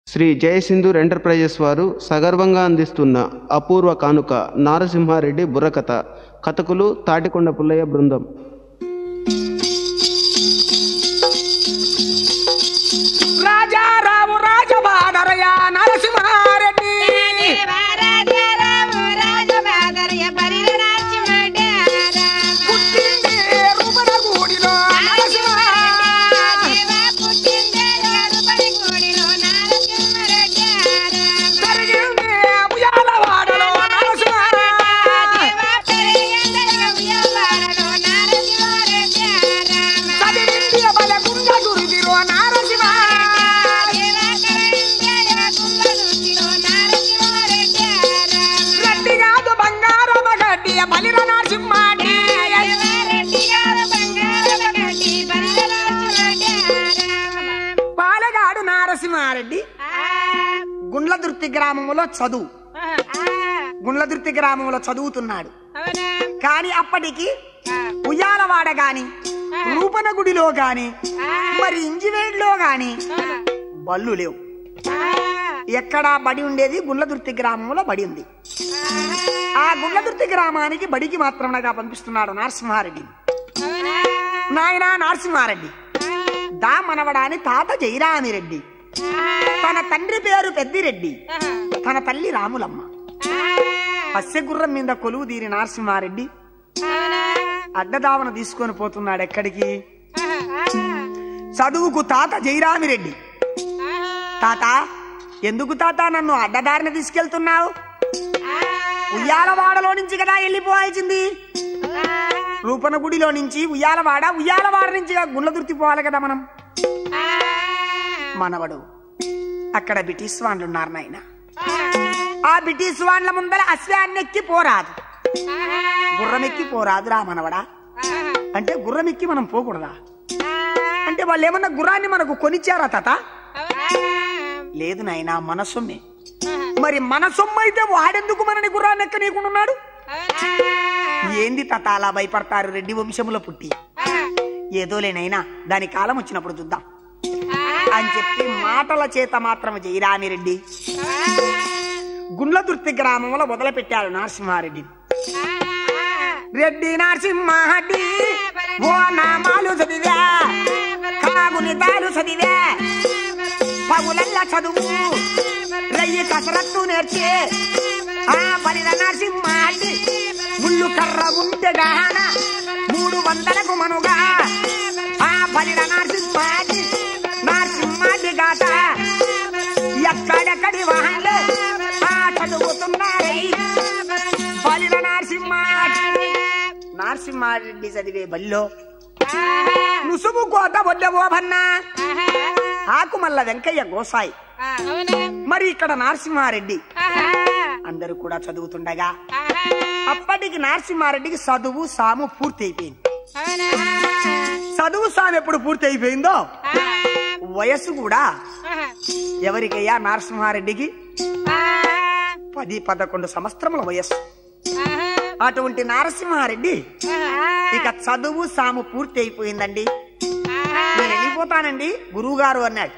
Shri జయసింధూర్ enterprises వారు సగర్వంగా అందిస్తున్న అపూర్వ కానుక నారసింహారెడ్డి బుర్రకథ కథకులు తాటికొండ పుల్లయ్య బృందం రాజారావు రాజబాదరయ నరసింహారెడ్డి పుట్టింది రుమనగూడిలో జరిగింది ఉయ్యాలవాడలో నరసింహ చదివింది బల గుంజ గురిదిలో నరసింహ రెడ్డి కాదు బంగారమ గడ్డి బలిర నరసింహాడి పాలగాడు నారసింహారెడ్డి గుండ్లదుర్తి గ్రామంలో చదువు గుండ్లదుర్తి గ్రామంలో చదువుతున్నాడు కానీ అప్పటికి ఉయ్యాలవాడ గాని రూపనగుడిలో గాని మరి ఇంజివేడ్లో గాని బళ్ళు లేవు ఎక్కడా బడి ఉండేది గుండ్లదుర్తి గ్రామంలో బడి ఉంది ఆ గుండ్లదుర్తి గ్రామానికి బడికి మాత్రమేగా పంపిస్తున్నాడు నరసింహారెడ్డి నాయన నరసింహారెడ్డి దా మనవడాని తాత జయరామిరెడ్డి తన తండ్రి పేరు పెద్దిరెడ్డి తన తల్లి రాములమ్మ పస్సెగుర్రం మీద కొలువు తీరి నరసింహారెడ్డి అడ్డదావన తీసుకొని పోతున్నాడు ఎక్కడికి చదువుకు తాత జయరామిరెడ్డి తాత ఎందుకు తాత నన్ను అడ్డదారిన తీసుకెళ్తున్నావు ఉయ్యాలవాడలో నుంచి కదా వెళ్ళిపోవాల్సింది రూపనగుడిలో నుంచి ఉయ్యాలవాడ ఉయ్యాలవాడ నుంచి గుండ్లదుర్తి పోవాలి కదా మనం మనవడు అక్కడ బ్రిటిష్ వాళ్ళు ఉన్నారు నాయన ఆ బ్రిటిష్ వాళ్ళ ముందర అశ్వాన్ని ఎక్కి పోరాదు గుర్రం ఎక్కి పోరాదు రా మనవడా అంటే గుర్రం ఎక్కి మనం పోకూడదా అంటే వాళ్ళు ఏమన్నా గుర్రాన్ని మనకు కొనిచ్చారా తాత లేదు నాయనా మన సొమ్మే మరి మన సొమ్ము అయితే వాడెందుకు మనని గుర్రాన్ని ఎక్కనీయకుంటున్నాడు ఏంది తాత అలా భయపడతారు రెడ్డి వంశములో పుట్టి ఏదోలేనైనా దాని కాలం వచ్చినప్పుడు చూద్దాం అని చెప్పి మాటల చేత మాత్రం జయరామి రెడ్డి గుండ్లదుర్తి గ్రామంలో మొదలు పెట్టాడు నరసింహారెడ్డి రెడ్డి నరసింహారెడ్డి ఓ నామాలు చదివా కాగునితాలు చదివా పగులల్ల చదువు రయ్యి కసరత్తు నేర్చి ఆ బలిద నరసింహారెడ్డి ముళ్ళు కర్ర ఉంటే గాన మూడు వందలకు మనుగా ఆ బలిద నరసింహారెడ్డి నరసింహారెడ్డి గాట ఎక్కడెక్కడి వాహనలే ఆ చదువుతున్నారై బలిద నరసింహారెడ్డి నరసింహారెడ్డి చదివే బల్లో నుసుము కోట వడ్డెవో భన్నా ఆకుమల్ల వెంకయ్య గోసాయి మరి ఇక్కడ నరసింహారెడ్డి అందరూ కూడా చదువుతుండగా అప్పటికి నరసింహారెడ్డికి చదువు సాము పూర్తి అయిపోయింది చదువు సాము ఎప్పుడు పూర్తి అయిపోయిందో వయస్సు కూడా ఎవరికయ్యా నరసింహారెడ్డికి పది పదకొండు సంవత్సరముల వయస్సు అటువంటి నరసింహారెడ్డి ఇక చదువు సాము పూర్తి అయిపోయిందండి నేను వెళ్ళిపోతానండి గురువు గారు అన్నాడు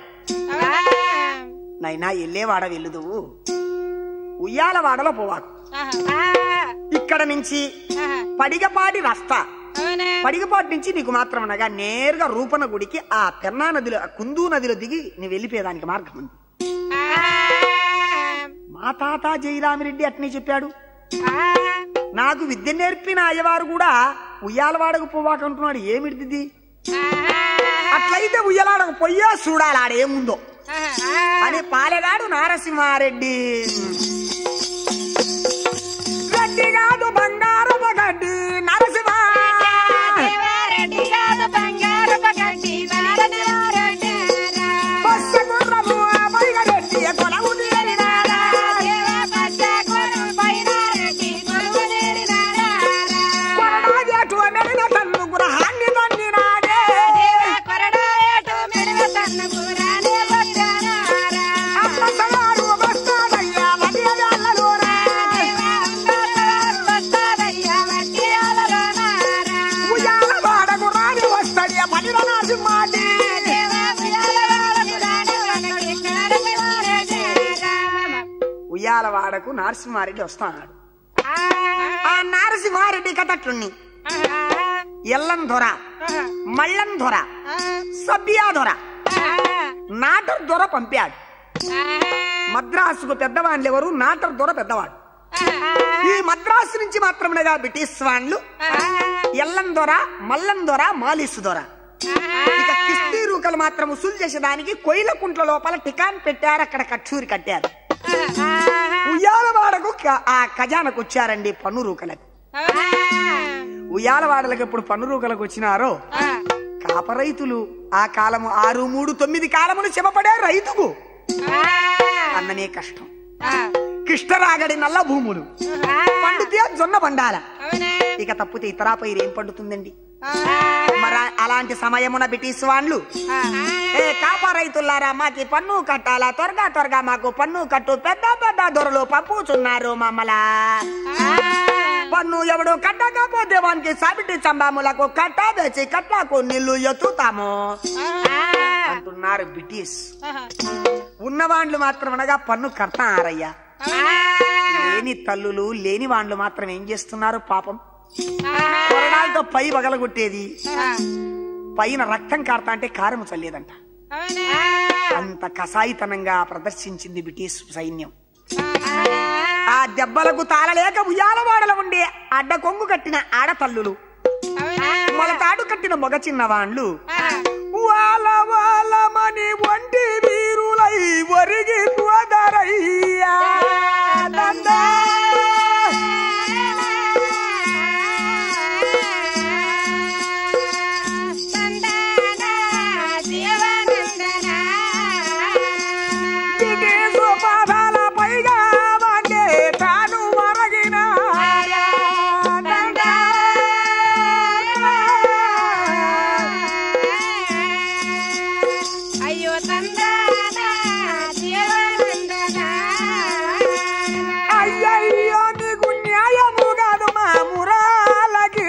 నైనా వెళ్ళేవాడ వెళ్ళుదువు ఉయ్యాలవాడలో పోవాకు ఇక్కడ నుంచి పడిగపాటి రస్తా పడిగపాటి నుంచి నీకు మాత్రం అనగా నేరుగా రూపన గుడికి ఆ పెన్నా నదిలో ఆ కుందు నదిలో దిగి నువ్వు వెళ్ళిపోయేదానికి మార్గం ఉంది మా తాత జయరామిరెడ్డి అట్నే చెప్పాడు నాకు విద్య నేర్పిన అయ్యవారు కూడా ఉయ్యాలవాడకు పోవాకంటున్నాడు ఏమిటిది అట్లయితే ఉయ్యలాడకు పొయ్యో చూడాలి ఆడేముందో అని పాలెగాడు నారసింహారెడ్డి రెడ్డి కాదు బంగారు గడ్డి నరసింహ బస్సు గుర్రము పైగ రెడ్డి కొలవు తీరినాడా. కొరడాగేటు మెరిన తన్ను గృహాన్ని తన్నినాడే. అమ్మసగారు బస్తాడయ్యా వడియగాళ్ళలోనా. ఉయ్యాలవాడకు నరసింహారెడ్డి వస్తాడు ఆ నరసింహారెడ్డి కథట్లుని ఎల్లం దొర మళ్ళం దొర సభ్యా దొర నాటర్ దొర పంపాడు మద్రాసుకు పెద్దవాళ్ళు ఎవరు నాటర్ దొర పెద్దవాడు ఈ మద్రాసు నుంచి మాత్రమేగా బ్రిటిష్ వాళ్ళు ఎల్లం దొర మల్లం దొర మాలిసు దొర ఇక కిస్తీ రూకలు మాత్రం వసూలు చేసేదానికి కొయ్యల కుంట్ల లోపల టికాన్ పెట్టారు అక్కడ కచ్చూరి కట్టారు ఉయ్యాలవాడకు క- ఆ ఖజానకు వచ్చారండి పన్ను రూకలకు ఉయ్యాలవాడలకు ఎప్పుడు పన్ను రూకలకు వచ్చినారో కాప రైతులు ఆ కాలము ఆరు మూడు తొమ్మిది కాలములు చెమపడే రైతుకు అన్ననే కష్టం కిష్టరాగడి నల్ల భూములు పండితే జొన్న బండాల ఇక తప్పితే ఇతరా పైరు ఏం పండుతుందండి మరి అలాంటి సమయమున బ్రిటిష్ వాళ్ళు ఏ కాపా రైతులారా మాకి పన్ను కట్టాలా త్వరగా త్వరగా మాకు పన్ను కట్టు పెద్ద పెద్ద దొరలు పంపుచున్నారు మమ్మలా పన్ను ఎవడు కట్టకపోతే వానికి సాబిటి చంబాములకు కట్ట వేసి కట్లకు నీళ్లు ఎత్తుతాము అంటున్నారు బ్రిటిష్ ఉన్నవాండ్లు మాత్రం అనగా పన్ను కడతారయ్యా లేని తల్లులు లేని వాండ్లు మాత్రం ఏం చేస్తున్నారు పాపం కొరడాలతో పై పగలగొట్టేది పైన రక్తం కారతా అంటే కారము చల్లేదంట అంత కసాయితనంగా ప్రదర్శించింది బ్రిటిష్ సైన్యం ఆ దెబ్బలకు తాళలేక ఉయ్యాలవాడల ఉండే అడ్డ కొంగు కట్టిన ఆడతల్లులు మొలతాడు కట్టిన మొగ చిన్నవాండ్లు వాల వాలమని వంటి వీరులై ఒరిగి వదరయ్యా దండా. బ్రిటిషు పాదాల పైగా వండే తాను మరగిన దండా. అయ్యో తందానా జీవనందనా అయ్యయ్యో నీకు న్యాయము కాదు మా మురాలకి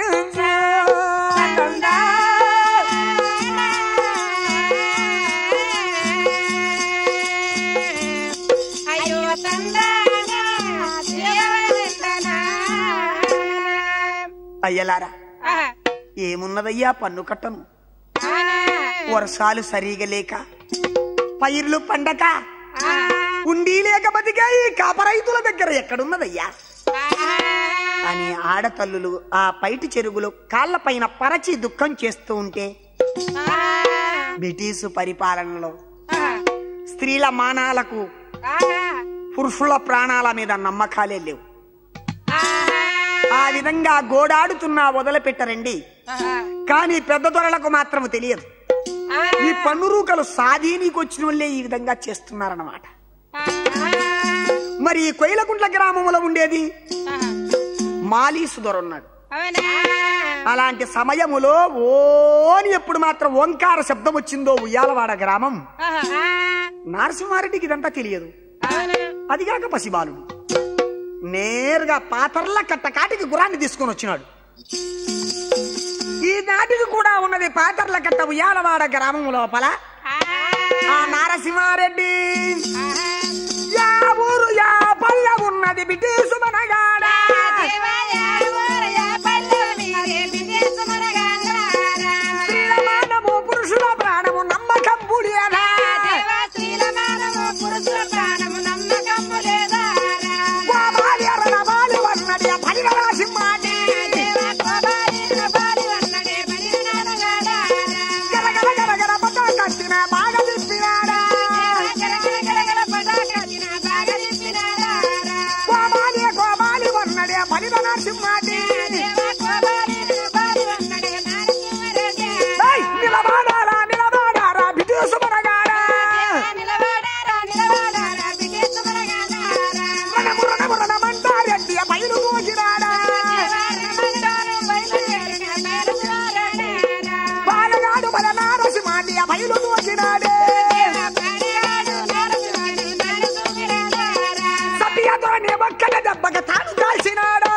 అయ్యో తందానా జీవనందనా అయ్యలారా ఏమున్నదయ్యా పన్ను కట్టను వర్షాలు సరిగా లేక పైర్లు పండక ఉండి లేక బతికే ఈ కాపరైతుల దగ్గర ఎక్కడున్నదయ్యా అని ఆడతల్లులు ఆ పైటి చెరుగులు కాళ్ళపైన పరచి దుఃఖం చేస్తూ ఉంటే బ్రిటిషు పరిపాలనలో స్త్రీల మానాలకు పురుషుల ప్రాణాల మీద నమ్మకాలే లేవు ఆ విధంగా గోడాడుతున్నా వదిలిపెట్టరండి కానీ పెద్ద దొరలకు మాత్రం తెలియదు ఈ పన్నురూకలు సాధీనికి వచ్చిన వాళ్ళే ఈ విధంగా చేస్తున్నారన్నమాట మరి ఈ కొయిలకుంట్ల గ్రామంలో ఉండేది మాలీసు దొర ఉన్నాడు అలాంటి సమయములో ఓని ఎప్పుడు మాత్రం ఓంకార శబ్దం వచ్చిందో ఉయ్యాలవాడ గ్రామం నరసింహారెడ్డికి ఇదంతా తెలియదు అదిగాక పసిబాలుడు నేరుగా పాతర్ల కట్ట కాటికి గురాన్ని తీసుకొని వచ్చినాడు ఈ నాటికి కూడా ఉన్నది పాతర్ల కట్ట ఉయ్యాలవాడ గ్రామం లోపల ఆ నరసింహారెడ్డి యా ఊరు యా పల్లె ఉన్నది బిటీసు మనగాడ స్త్రీల మానము పురుషుల ప్రాణము నమ్మకం పుడియనా గోపాలి అరణబాలి వన్నది ఆ పలిన నరసింహాటి గల గల గల గల పట్ట కట్టిన బాగా తిప్పినాడా గోపాలి గోపాలి వన్నది ఆ పలిన నరసింహాటి ఏయ్, నిలబడారా నిలబడారా బిటీసు మనగాడ మనము రణమురణమంటారెడ్డి ఆ పైరు దూకినాడా బాలగాడు మన నారసింహాటి ఆ పైరు దూకినాడే సత్యతోనే ఒక్కల దెబ్బక తాను కాల్చినాడా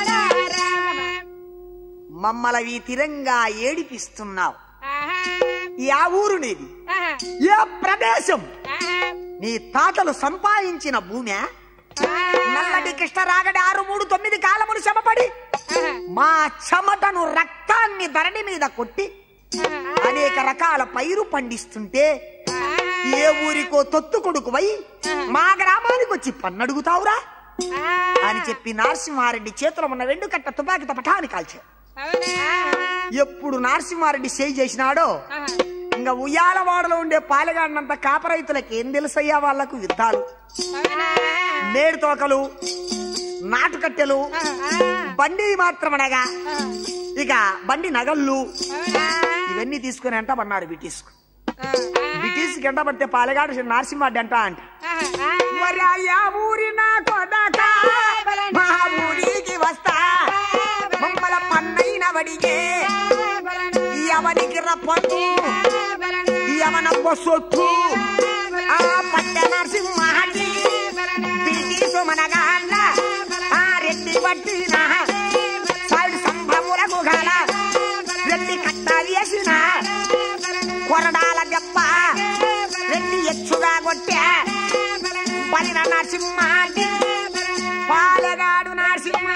మమ్మల ఈ తిరంగా ఏడిపిస్తున్నావు యా ఊరు నీది ఏ ప్రదేశం నీ తాతలు సంపాదించిన భూమి నల్లటి కృష్ణ రాగడి ఆరు మూడు తొమ్మిది కాలములు శ్రమపడి మా చెమటను రక్తాన్ని ధరణి మీద కొట్టి అనేక రకాల పైరు పండిస్తుంటే ఏ ఊరికో తొత్తు కొడుకువై మా గ్రామానికి వచ్చి పన్నడుగుతావురా అని చెప్పి నరసింహారెడ్డి చేతిలో ఉన్న వెండుకట్ట తుపాకితో పటాని కాల్చాడు ఎప్పుడు నరసింహారెడ్డి చేయి చేసినాడో ఇంకా ఉయ్యాలవాడలో ఉండే పాలెగాడినంత కాపరైతులకు ఏం తెలుసయ్యా వాళ్లకు యుద్ధాలు మేడు తోకలు నాటుకట్టెలు బండి మాత్రం అనగా ఇక బండి నగళ్ళు ఇవన్నీ తీసుకుని ఎంట పడినారు బ్రిటిష్ బ్రిటిష్ ఎంట పడితే పాలెగాడు నరసింహారెడ్డి అంట అంట మరి అయ్యా ఊరి నా కొడక మా ఊరికి వస్తా మమ్మల పన్నైన వడిగే ఎవరికి రప్పట్టు యవన సొత్తు ఆ పట్ట నరసింహారెడ్డి బ్రిటిష్ మనగాండ్ల ఆ రెడ్డి పట్టిన సైడ్ సంభ్రములకు గల రెడ్డి కట్టాలి వేసిన కొరడాల దెబ్బ రెడ్డి ఎచ్చుగా కొట్టా బలిన నరసింహారెడ్డి పాలగాడు నరసింహ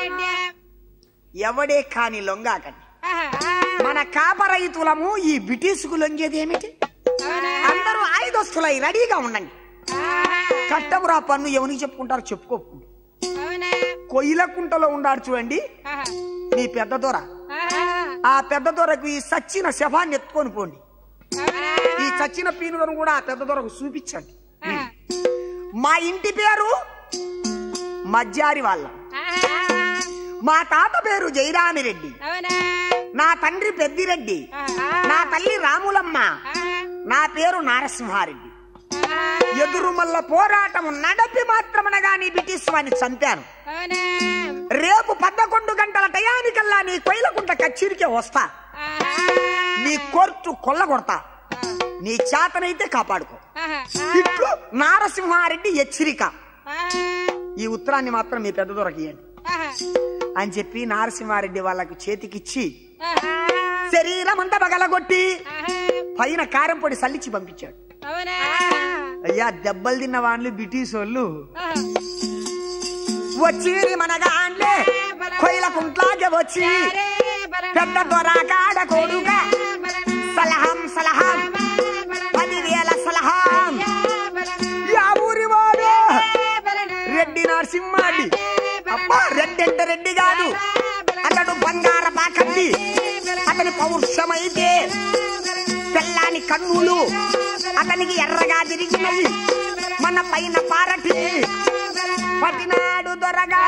ఎవడే కాని లొంగాకండి మన కాప రైతులము ఈ బ్రిటిష్కు లొంగేది ఏమిటి అందరూ ఆయుధస్తులై రెడీగా ఉండండి కట్టమురా పన్ను ఎవరికి చెప్పుకుంటారో చెప్పుకోకుండా కొయ్యలకుంటలో ఉండాడు చూడండి నీ పెద్ద దొర ఆ పెద్ద దొరకు ఈ సచ్చిన శవాన్ని ఎత్తుకొని పోండి ఈ చచ్చిన పీనుగను కూడా ఆ పెద్ద దొరకు చూపించండి మా ఇంటి పేరు మజ్జారి వాళ్ళ మా తాత పేరు జయరామిరెడ్డి నా తండ్రి పెద్దిరెడ్డి నా తల్లి రాములమ్మ నా పేరు నారసింహారెడ్డి ఎదురు మల్ల పోరాటం నడపి మాత్రమనగా నీ బ్రిటిష్ వాడిని చంపాను రేపు పదకొండు గంటల టయానికల్లా నీ కొయ్యలకుంట కచ్చిరికే వస్తా నీ కోర్టు కొల్లగొడతా నీ చేతనైతే కాపాడుకో ఇట్లు నారసింహారెడ్డి హెచ్చరిక ఈ ఉత్తరాన్ని మాత్రం మీ పెద్ద దొరకియండి అని చెప్పి నారసింహారెడ్డి వాళ్ళకు చేతికిచ్చి శరీరం అంతా పగలగొట్టి పైన కారం పొడి సల్లిచ్చి పంపించాడు అయ్యా దెబ్బలు తిన్న వాళ్ళు బ్రిటిష్ వాళ్ళు వచ్చి మనగాన్లే కొయ్యల కుంట్లాగే వచ్చి పెద్ద దొరకాడ కొడుగా సలహం సలహం పదివేల సలహం యా ఊరి వాడు రెడ్డి నరసింహారెడ్డి అబ్బా రెడ్డి అంటే రెడ్డి కాదు అతడు బంగార బాకండి అతని పౌరుషమైతే తెల్లాని కన్నులు అతనికి ఎర్రగా తిరిగినవి మన పైన పారటి పటినాడు దొరగా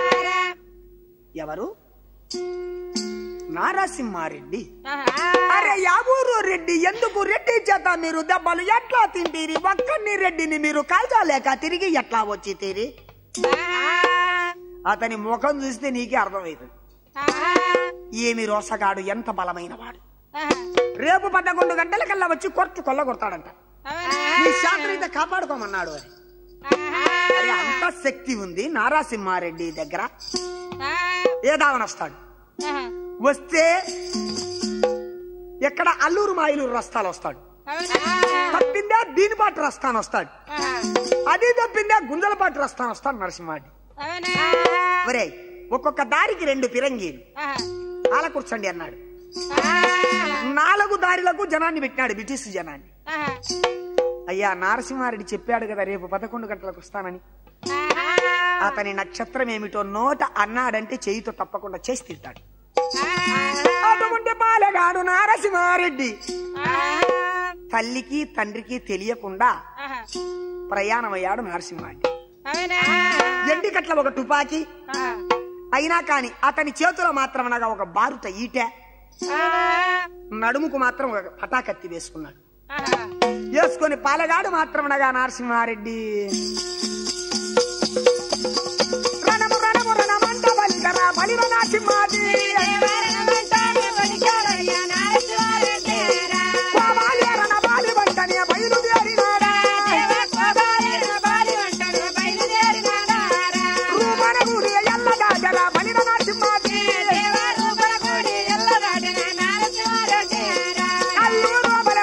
ఎవరు నారసింహారెడ్డి అరే యావూరు రెడ్డి ఎందుకు రెడ్డి చేత మీరు దెబ్బలు ఎట్లా తింటీరి ఒక్కడిని రెడ్డిని మీరు కాల్చాలేక తిరిగి ఎట్లా వచ్చి తీరి అతని ముఖం చూస్తే నీకే అర్థమవుతుంది ఏమి రోసగాడు ఎంత బలమైన వాడు రేపు పదకొండు గంటలకల్లా వచ్చి కొట్టు కొల్ల కొడతాడంట నీ శాస్త్రీయత కాపాడుకోమన్నాడు అని అరే అంత శక్తి ఉంది నారాసింహారెడ్డి దగ్గర ఏదావన వస్తాడు వస్తే ఎక్కడ అల్లూరు మాయలూరు రస్తాలు వస్తాడు తప్పిందే దీనిపాటి రస్తాను వస్తాడు అది తప్పిందే గుంజలపాటి రస్తాను వస్తాడు నరసింహారెడ్డి ఒరే ఒక్కొక్క దారికి రెండు పిరంగీలు అలా కూర్చోండి అన్నాడు నాలుగు దారిలకు జనాన్ని పెట్టినాడు బ్రిటిష్ జనాన్ని అయ్యా నరసింహారెడ్డి చెప్పాడు కదా రేపు పదకొండు గంటలకు వస్తానని అతని నక్షత్రం ఏమిటో నోట అన్నాడంటే చేయితో తప్పకుండా చేసి తింటాడు అటువంటి బాలగాడు నారసింహారెడ్డి తల్లికి తండ్రికి తెలియకుండా ప్రయాణమయ్యాడు నరసింహారెడ్డి ఎండికట్ల ఒక తుపాకీ అయినా కాని అతని చేతిలో మాత్రం అనగా ఒక బారుట ఈట నడుముకు మాత్రం ఒక పటాకత్తి వేసుకున్నాడు వేసుకొని పాలగాడు మాత్రం అనగా నరసింహారెడ్డి రణము రణము రణమంట బలికరా బలివ నరసింహాది కోవాలి రణ బాలి వంటనే బయలుదేరినాడా రూపన గుడి ఎల్ల దాగల బలివ నరసింహాది అల్లూరు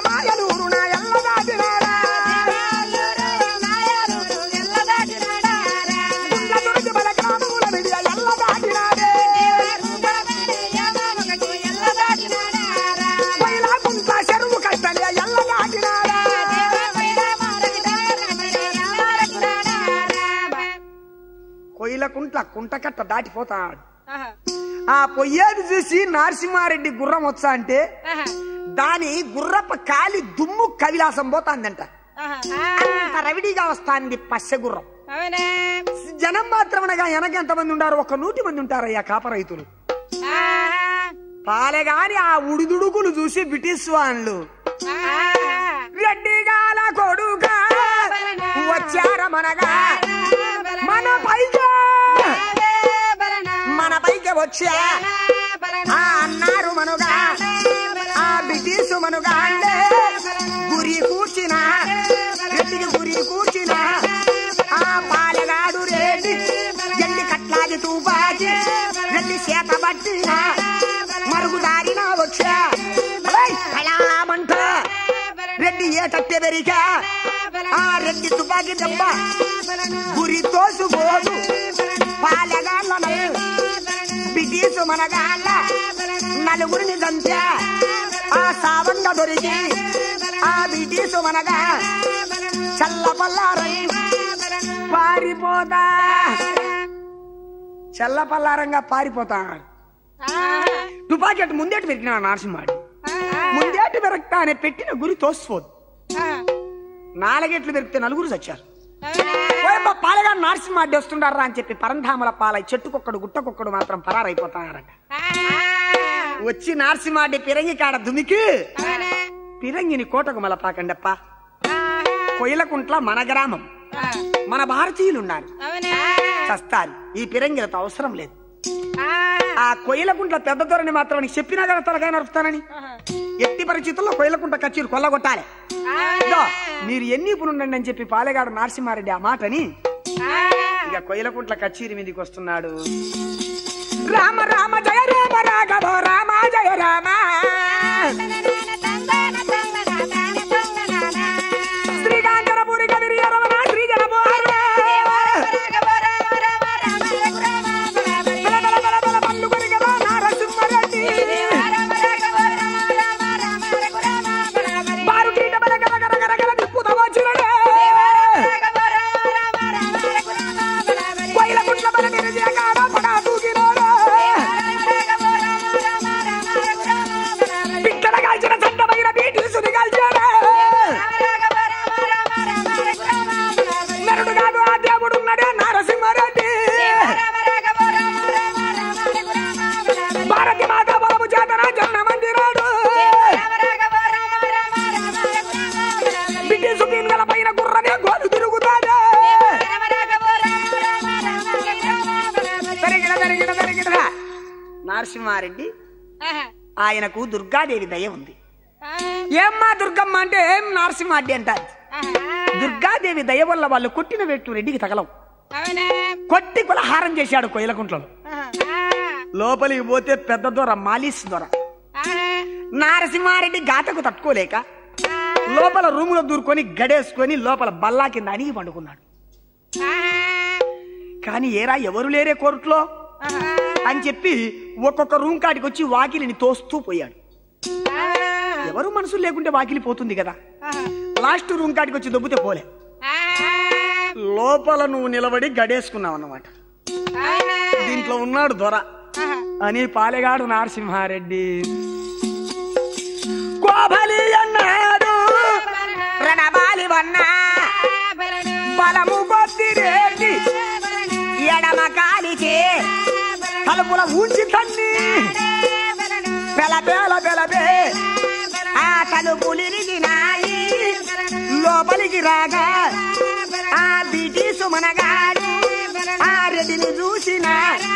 కుంట్ల కుంటకట్ట దాటిపోతాడు ఆ పొయ్యేది చూసి నరసింహారెడ్డి గుర్రం వచ్చా అంటే దాని గుర్రప కాలి దుమ్ము కవిలాసం పోతాందంట అంత రవిడిగా వస్తాంది పచ్చ గుర్రం అవునా జనం మాత్రమనగా వెనక ఎంతమంది ఉండారు ఒక నూటి మంది ఉంటారయ్యా కాప రైతులు పాలెగాని ఆ ఉడిదుడుకులు చూసి బ్రిటిష్ వాళ్ళు రెడ్డిగాల కొడుగా వచ్చార మనగా మన పైగా మన పైకి వచ్చా ఆ అన్నారు మనుగా ఆ బ్రిటిష్ మనుగా అంటే గురి కూర్చిన రెడ్డికి గురి కూర్చిన ఆ పాలగాడు రెడ్డి ఎల్లి కట్లాది తూపాకి రెడ్డి చేత పట్టిన మరుగుదారిన వచ్చా ఏయ్, కళామంట రెడ్డి ఏ కట్టె పెరిగా ఆ రెడ్డి తుపాకి దెబ్బ గురి తోసుకోదు పాలగాళ్ళను బ్రిటిష్ మనగాళ్ళ నలుగురిని దంచా ఆ సావంగా దొరికి ఆ బ్రిటిష్ మనగా చల్లపల్లారై పారిపోతా చల్లపల్లారంగా పారిపోతా తుపాకి అటు ముందేటి పెరిగిన నరసింహాడు ముందేటి పెరగతానే పెట్టిన గురి తోసిపోదు నాలుగేట్లు పెరిగితే నలుగురు చచ్చారు ఓయమ్మ పాలగా నరసింహ అడ్డి వస్తుండారా అని చెప్పి పరంధామల పాల చెట్టుకొక్కడు గుట్టకొక్కడు మాత్రం పరారైపోతారట వచ్చి నరసింహాడి పిరంగి కాడ దుమికి పిరంగిని కోటకు మలపాకండప్ప కొయిలకుంట్ల మన గ్రామం మన భారతీయులు ఉన్నారు చస్తారు ఈ పిరంగిలతో అవసరం లేదు ఆ కొయిలకుంట్ల పెద్ద దొరని మాత్రం నీకు చెప్పినా కదా తలకాయ నరుపుతానని ఎట్టి పరిస్థితుల్లో కొయిలకుంట కచ్చీరు కొల్లగొట్టాలి ఇదో, మీరు ఎన్ని ఇప్పుడు ఉండండి అని చెప్పి పాలెగాడు నరసింహారెడ్డి ఆ మాటని ఇక కొయిలకుంట్ల కచేరి మీదకి వస్తున్నాడు రామ రామ జయ రామ రాఘవ రామ జయ రామ శ్రీకాంతరపురి కదిరి రమణ శ్రీ జనమోహర బల బల బల బల పల్లు కొరిగరా నరసింహారెడ్డి బారు కీట బల గల గల గల గల నిప్పుత వచ్చినడే కొయిలకుంట్ల బల నిరజయ కాడ పడా దూకినోడే పిక్కల కాల్చిన చట్టమైన బీటీసుని కాల్చాడే నరుడు కాదు ఆ దేవుడు ఉన్నాడే నరసింహారెడ్డి భారతి మాత బలము చేతన జన్మ మందిరాడు బ్రిటిష్ పీన్గల పైన గుర్రనే గోలు తిరుగుతాడే పెరిగిన పెరిగిన పెరిగిన నరసింహారెడ్డి ఆయనకు దుర్గాదేవి దయ ఉంది ఏమ్మా దుర్గమ్మ అంటే ఏం నరసింహారెడ్డి అంటారు దుర్గాదేవి దయ వల్ల వాళ్ళు కొట్టిన వెట్టు రెడ్డికి తగలవు కొట్టి కులహారం చేశాడు కొయ్యలకుంట్లలో లోపలికి పోతే పెద్ద దొర మాలిస్ దొర నారసింహారెడ్డి గాతకు తట్టుకోలేక లోపల రూములో దూరుకొని గడేసుకొని లోపల బల్లా కింద అణిగి పండుకున్నాడు కానీ ఏరా ఎవరు లేరే కోర్టులో అని చెప్పి ఒక్కొక్క రూమ్ కాటికి వచ్చి వాకిలిని తోస్తూ పోయాడు ఎవరు మనసు లేకుంటే వాకిలి పోతుంది కదా లాస్ట్ రూమ్ కాటికి వచ్చి దొబ్బితే పోలే లోపల నువ్వు నిలబడి గడేసుకున్నావు అన్నమాట దీంట్లో ఉన్నాడు దొర అని పాలెగాడు నరసింహారెడ్డి కోబలి అన్నాడు రణబాలి వన్నా బలము కొద్ది రేగి ఎడమ కాలికి తలుపుల ఊంచి తన్ని పెల పెల పెలబే ఆ తలుపులిరిగినాయి లోపలికి రాగా ఆ బ్రిటిషు మనగాడు ఆ రెడ్డిని చూసిన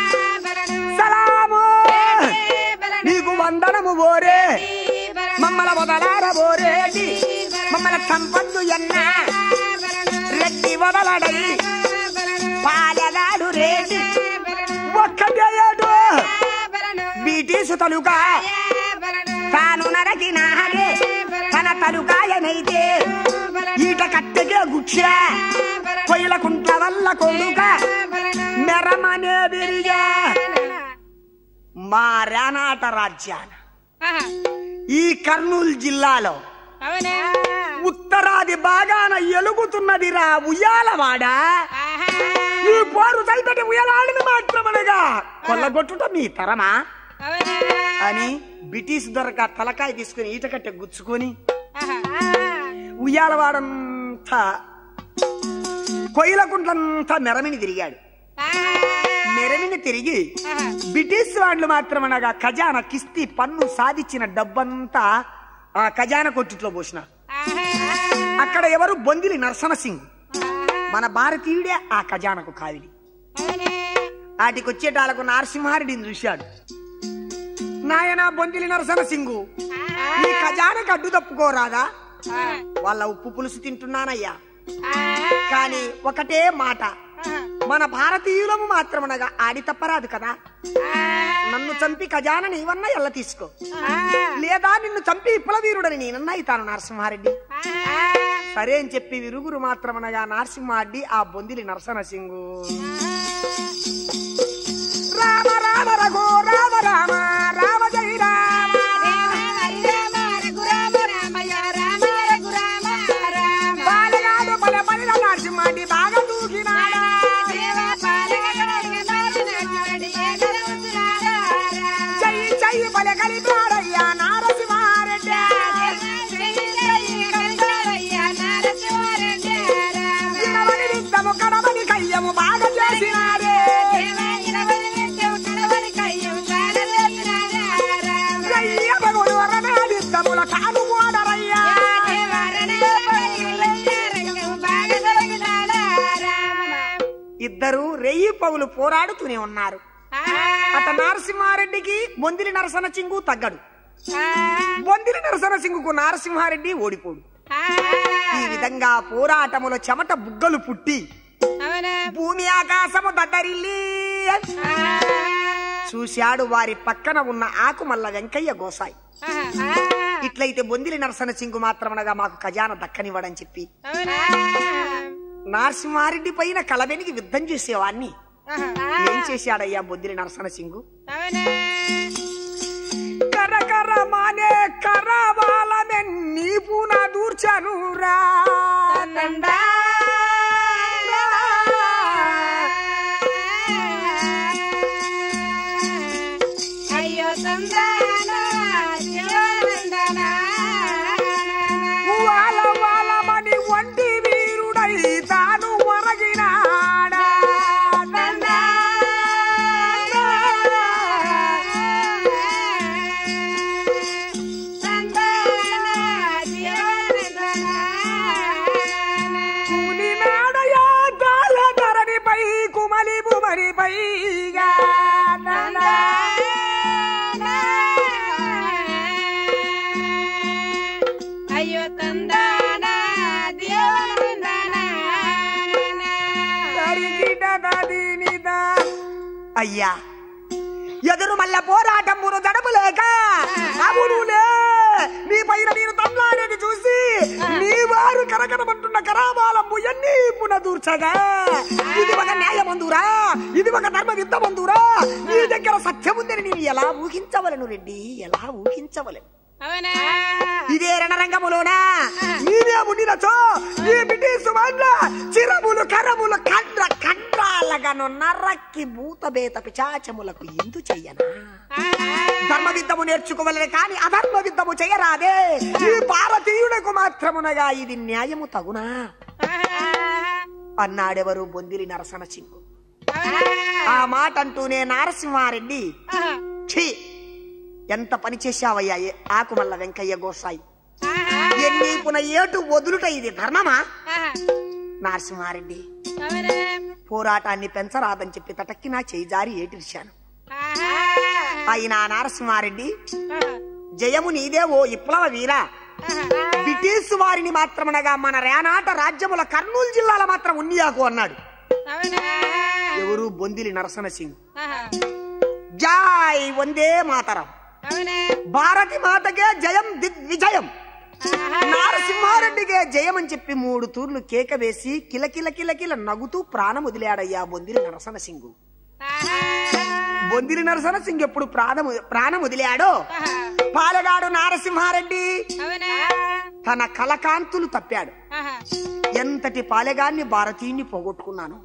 సలాము నీకు వందనము ఓరే మమ్మల వదలార ఓరేటి మమ్మల సంపద్దు ఎన్న రెడ్డి వదలడై పాలగాడు రేటి ఒక్కటేయడు బ్రిటిష్ తలుక తాను నరకినాడే తన తలుకాయనైతే ఈట కట్టెగే గుచ్చా కొయ్యల కుంట్ల వల్ల కొడుక మెరమనే విరిగా మా రానాట రాజ్యాన ఈ కర్నూలు జిల్లాలో అవునా ఉత్తరాది బాగాన ఎలుగుతున్నదిరా ఉయ్యాలవాడ ఈ పోరు చల్పటి ఉయలాడిని మాత్రమనగా కొల్లగొట్టుట మీ తరమా అవునా అని బ్రిటిష్ దొరక తలకాయ తీసుకుని ఈటకట్టె గుచ్చుకొని ఆహా ఉయ్యాలవాడంతా కొయ్యలకుంట్లంతా మెరమిని తిరిగాడు మెరమిని తిరిగి బ్రిటిష్ వాళ్ళు మాత్రమనగా ఖజానా కిస్తీ పన్ను సాధించిన డబ్బంతా ఆ ఖజానా కొట్టుట్లో పోసిన అక్కడ ఎవరు బొందిలి నరసన సింగ్ మన భారతీయుడే ఆ ఖజానాకు కావిలి వాటికి వచ్చేటాలకు నరసింహారెడ్డిని చూశాడు నాయన బొందిలి నరసన సింగు ఈ ఖజానాకు అడ్డు తప్పుకోరాదా వాళ్ళ ఉప్పు పులుసు తింటున్నానయ్యా కానీ ఒకటే మాట మన భారతీయులము మాత్రమనగా ఆడి తప్పరాదు కదా నన్ను చంపి ఖజానా నీవన్నా ఎల్ల తీసుకో లేదా నిన్ను చంపి విప్లవీరుడని నేనన్నా ఇతాను నరసింహారెడ్డి సరే అని చెప్పి విరుగురు మాత్రమనగా నరసింహారెడ్డి ఆ బొందిలి నరసన సింగు రామ రామ రఘు రామ రామ రామ జై రామ బాలగాడు పల పనిల నరసింహారెడ్డి బాగా దూకినాడా చెయ్యి చెయ్యి పలె కలిపాడయ్యా నరసింహారెడ్డి ఇనవని విత్తము కడమని కయ్యము బాగా చేసినాడే రయ్య భగుడు వరణ విత్తముల కాను ఓడరయ్యా ఇద్దరు రెయ్యి పగులు పోరాడుతూనే ఉన్నారు అత నరసింహారెడ్డికి బొందిలి నరసన చింగు తగ్గడు బొందిలి నరసన సింగుకు నరసింహారెడ్డి ఓడిపోడు ఈ విధంగా పోరాటముల చెమట బుగ్గలు పుట్టి భూమి ఆకాశము దద్దరిల్లి చూశాడు వారి పక్కన ఉన్న ఆకుమల్ల వెంకయ్య గోసాయి ఇట్లయితే బొందిలి నరసన సింగు మాత్రమనగా మాకు ఖజానా దక్కనివ్వడని చెప్పి నరసింహారెడ్డి పైన కలబెనికి యుద్ధం చేసేవాణ్ణి ఏం చేశాడయ్యా బొద్దిలి నరసన సింగు కరకర మానే కరవాలమే నీ పూన దూర్చను రా అయ్యో తందానా శివనందనా వాల వాలమని వంటి వీరుడై తాను ఒరగినాడా కూలినాడయా కాల ధరణిపై కుమలి బుమరిపైగా అయ్యో తందానా దేవనందనా కరిగిటదదినిదా. అయ్యా ఎదురు మల్ల పోరాటమును జడపలేక అవునులే నీ పైన నేను తమ్లాడేది చూసి నీ వారు కరకరమంటున్న కరాబాలము ఎన్ని పునదూర్చగా ఇది ఒక న్యాయమందురా ఇది ఒక ధర్మ యుద్ధమందురా నీ దగ్గర సత్యముందని నేను ఎలా ఊహించవలను రెడ్డి ఎలా ఊహించవలను అవునా ఇదే రణరంగములోనా నీవే ఉండినచో ఈ బ్రిటిష్ వాళ్ళ చిరములు కరములు కండ్ర కండ్రాలగను నర్రక్కి భూతబేత పిచాచములకు ఎందు చెయ్యనా ధర్మ విద్దము నేర్చుకోవలే కాని అధర్మ విద్దము చేయరాదే ఈ భారతీయులకు మాత్రమునగా ఇది న్యాయము తగునా అన్నాడెవరు బొందిరి నరసన సింగు ఆ మాట అంటూనే నారసింహారెడ్డి ఛీ ఎంత పని చేశావయ్యా ఏ- ఆకుమల్ల వెంకయ్య గోసాయి ఎన్ని పున ఏటు వదులుట ఇది ధర్మమా నరసింహారెడ్డి పోరాటాన్ని పెంచరాదని చెప్పి తటక్కి నా చేయి జారి ఏటిర్చాను అయినా నరసింహారెడ్డి జయము నీదే ఓ విప్లవ వీరా బ్రిటిష్ వారిని మాత్రమనగా మన రేనాట రాజ్యముల కర్నూలు జిల్లాల మాత్రం ఉన్నియాకు అన్నాడు ఎవరు బొందిలి నరసన సింగ్ జాయ్ వందే మాతరం భారతి మాతకే జయం దిగ్విజయం నరసింహారెడ్డికే జయం అని చెప్పి మూడు తూర్లు కేక వేసి కిలకిల కిలకిల నగుతూ ప్రాణం వదిలాడయ్యా బొందిరి నరసన సింగు బొందిరి నరసన సింగ్ ఎప్పుడు ప్రాణం ప్రాణం వదిలాడో పాలగాడు నారసింహారెడ్డి తన కలకాంతులు తప్పాడు ఎంతటి పాలెగాన్ని భారతీయుని పోగొట్టుకున్నాను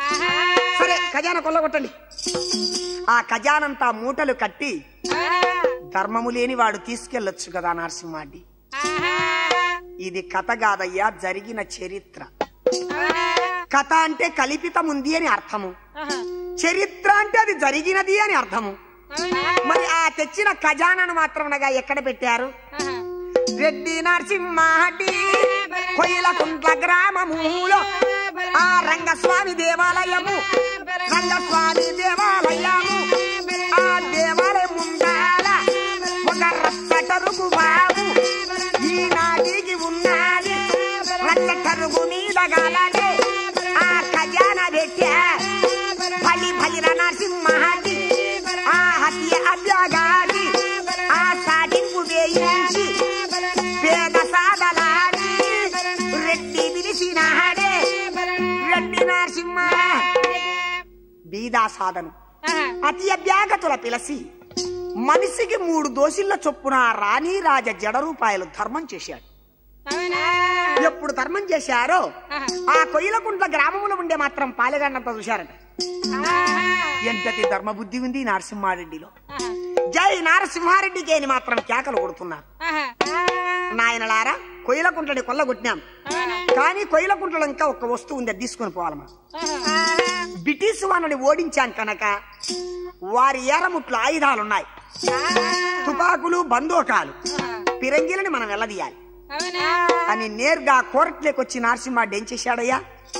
సరే ఖజానా కొల్లగొట్టండి ఆ ఖజానంతా మూటలు కట్టి ధర్మము లేని వాడు తీసుకెళ్లొచ్చు కదా నరసింహాడి ఇది కథ కాదయ్యా జరిగిన చరిత్ర కథ అంటే కల్పితం ఉంది అని అర్థము చరిత్ర అంటే అది జరిగినది అని అర్థము మరి ఆ తెచ్చిన ఖజానాను మాత్రమనగా ఎక్కడ పెట్టారు రెడ్డి నరసింహాడి కొయ్యలకుంట్ల గ్రామములో ఆ రంగస్వామి దేవాలయము రంగస్వామి దేవాలయము ఆ దేవాలయం ముందాల ఒక రచ్చటరుగు బాబు ఈనాటికి ఉన్నది రచ్చటరుగు మీద గాలనే ఆ ఖజానా పెట్టా బలి బలిన నరసింహాడి ఆ హత్య అభ్యాగాడి ఆ సాటింపు వేయించి పేద సాదలాడి రెడ్డి పిలిచినాడే రెడ్డి నరసింహ బీదా సాధను అతి అభ్యాగతుల పిలసి మనిషికి మూడు దోషుల చొప్పున రాణి రాజ జడ రూపాయలు ధర్మం చేశాడు ఎప్పుడు ధర్మం చేశారో ఆ కొయ్యలకుంట్ల గ్రామంలో ఉండే మాత్రం పాలెగన్నంత చూశారట ఎంతటి ధర్మ బుద్ధి ఉంది ఈ నరసింహారెడ్డిలో జై నరసింహారెడ్డికి అని మాత్రం కేకలు కొడుతున్నారు నాయనలారా కొయ్యలకుంట్లని కొల్లగొట్టినాం కానీ కొయ్యలకుంట్లలో ఇంకా ఒక వస్తువు ఉంది అది తీసుకొని పోవాలి మనం బ్రిటిష్ వాళ్ళని ఓడించాం కనుక వారి ఏరముట్లు ఆయుధాలున్నాయి తుపాకులు బందూకాలు పిరంగిలని మనం వెళ్ళదీయాలి అని నేరుగా కోర్టులోకి వచ్చి నరసింహారెడ్డి ఏం చేశాడయ్యా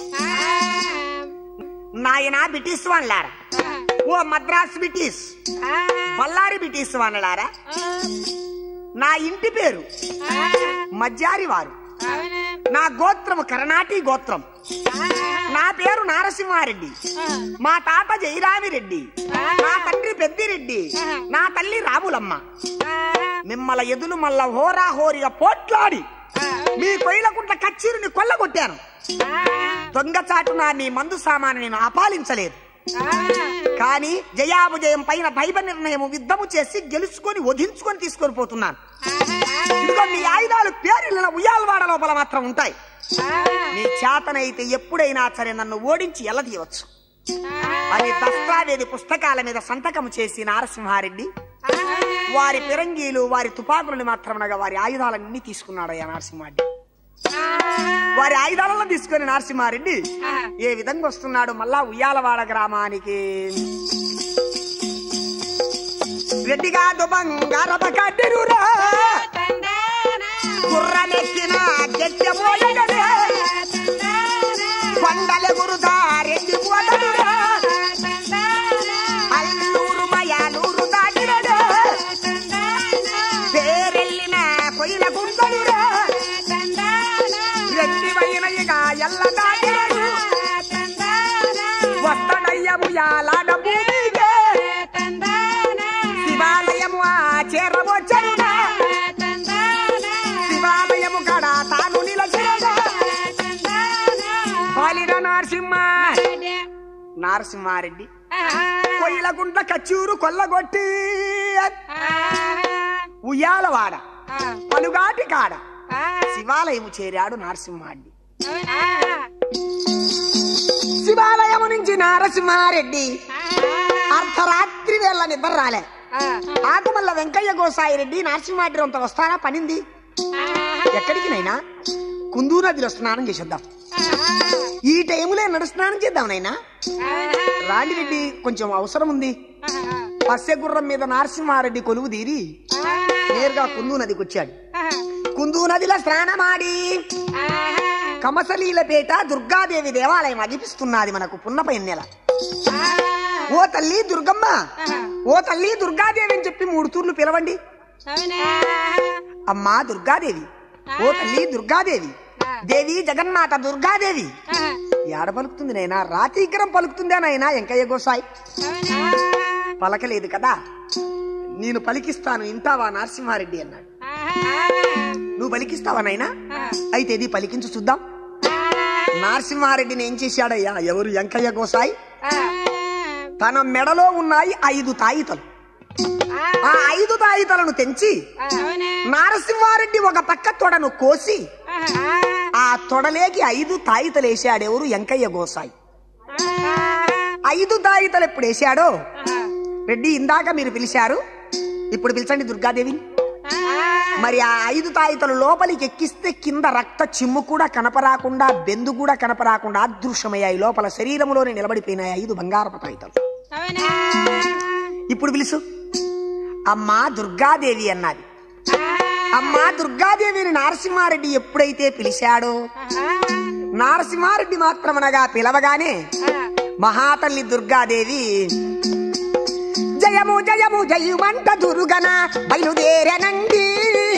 నాయన బ్రిటిష్ వాళ్ళారా ఓ మద్రాస్ బ్రిటిష్ బళ్ళారి బ్రిటిష్ వాళ్ళారా నా ఇంటి పేరు మజ్జారి వారు నా గోత్రము కర్ణాటి గోత్రం నా పేరు నారసింహారెడ్డి మా తాత జయరామిరెడ్డి నా తండ్రి పెద్దిరెడ్డి నా తల్లి రాములమ్మ మిమ్మల ఎదులు మల్ల హోరా హోరిగా పోట్లాడి మీ కొయ్యలకుంట కచ్చీరుని కొల్లగొట్టాను దొంగచాటున మీ మందు సామాను నేను అపాలించలేదు కానీ జయాభుజయం పైన దైవ నిర్ణయం యుద్ధము చేసి గెలుచుకొని వధించుకొని తీసుకొని పోతున్నాను ఇదిగో మీ ఆయుధాలు పేరుల ఉయ్యాలవాడ లోపల మాత్రం ఉంటాయి నీ చేతనైతే ఎప్పుడైనా సరే నన్ను ఓడించి ఎల్లదీయవచ్చు అని దస్తావేది పుస్తకాల మీద సంతకం చేసి నారసింహారెడ్డి వారి పిరంగీలు వారి తుపాకులను మాత్రమనగా వారి ఆయుధాలన్నీ తీసుకున్నాడయ్యా నరసింహారెడ్డి వారి ఆయుధాలను తీసుకొని నరసింహారెడ్డి ఏ విధంగా వస్తున్నాడు మళ్ళా ఉయ్యాలవాడ గ్రామానికి రెడ్డిగా బంగారప కడ్డిరురా గుర్రమెక్కిన గెట్టె పోయగలే కొండల గురుదా రెడ్డి పోతడురా అల్లూరు మయాలూరు దాటిరడే పేరెళ్ళిన కొయ్యల గుంటడురా రెడ్డి వైన ఇక ఎల్ల దాటిరడు వస్తడయ్యము యాలాడ భూమికే శివాలయము ఆ చేరవచ్చడునా శివాలయము కడ తాను నిలచిరడా పాలిన నరసింహ నరసింహారెడ్డి కొయ్యలగుంట కచ్చూరు కొల్లగొట్టి ఉయ్యాలవాడ పలుగాటి కాడ శివాలయము చేరాడు నరసింహారెడ్డి శివాలయము నుంచి నరసింహారెడ్డి అర్ధరాత్రి వేళ నిద్ర రాలే ఆకుమల్ల వెంకయ్య గోసాయి రెడ్డి నరసింహారెడ్డి అంత వస్తానా పనింది ఎక్కడికి నైనా కుందూ నదిలో స్నానం చేసేద్దాం ఈ టైములో నడు స్నానం చేద్దాం నైనా రాండి రెడ్డి కొంచెం అవసరం ఉంది పස්සె గుర్రం మీద నరసింహారెడ్డి కొలువు తీరి నేరుగా కుందూ నదికి వచ్చాడు కుందూ నదిలో స్నానమాడి కమసలీలపేట దుర్గాదేవి దేవాలయం అగిపిస్తున్నది మనకు పున్నపై నెల ఓ తల్లి దుర్గమ్మ ఓ తల్లి దుర్గాదేవి అని చెప్పి మూడు తూర్లు పిలవండి అమ్మా దుర్గాదేవి ఓ తల్లి దుర్గాదేవి దేవి జగన్మాత దుర్గాదేవి ఏడ పలుకుతుంది నైనా రాతీకరం పలుకుతుందా నైనా వెంకయ్య గోసాయి పలకలేదు కదా నేను పలికిస్తాను ఇంటావా నరసింహారెడ్డి అన్నాడు నువ్వు పలికిస్తావా నైనా అయితే ఇది పలికించు చూద్దాం నరసింహారెడ్డిని ఏం చేశాడయ్యా ఎవరు వెంకయ్య గోసాయి తన మెడలో ఉన్నాయి ఐదు తాయితలు ఆ ఐదు తాయితలను తెంచి నారసింహారెడ్డి ఒక పక్క తొడను కోసి ఆ తొడలేకి ఐదు తాయితలేశాడెవరు వెంకయ్య గోసాయి ఐదు తాయితలు ఎప్పుడు వేశాడో రెడ్డి ఇందాక మీరు పిలిచారు ఇప్పుడు పిలిచండి దుర్గాదేవిని మరి ఆ ఐదు తాయితలు లోపలికి ఎక్కిస్తే కింద రక్త చిమ్ము కూడా కనపరాకుండా బెందు కూడా కనపరాకుండా అదృశ్యమయ్యాయి లోపల శరీరంలోనే నిలబడిపోయినాయి ఐదు బంగారపు తాయితలు అవునా ఇప్పుడు పిలుసు అమ్మా దుర్గాదేవి అన్నది అమ్మా దుర్గాదేవిని నరసింహారెడ్డి ఎప్పుడైతే పిలిచాడో నరసింహారెడ్డి మాత్రమనగా పిలవగానే మహాతల్లి దుర్గాదేవి జయము జయము జయమంట దుర్గన బయలుదేరనండి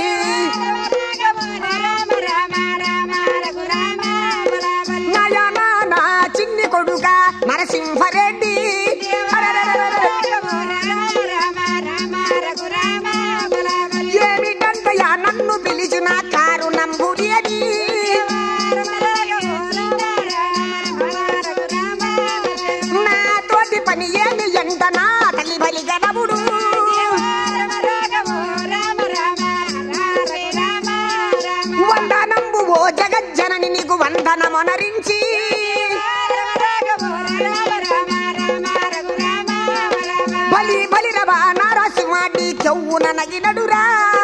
రామ రామ రామ రఘురామ బలాబలి నయనాన చిన్ని కొడుక నరసింహరెడ్డి ఏమిటంతయా నన్ను పిలిచిన కారు నంబుడేది నా తోటి పని ఏమి ఎంట నా తల్లి బలి గడవుడు వందనంబు ఓ జగజ్జనని నీకు వందనమొనరించి బలి బలి రవా నారాసింహాడి చెవున నగినడురా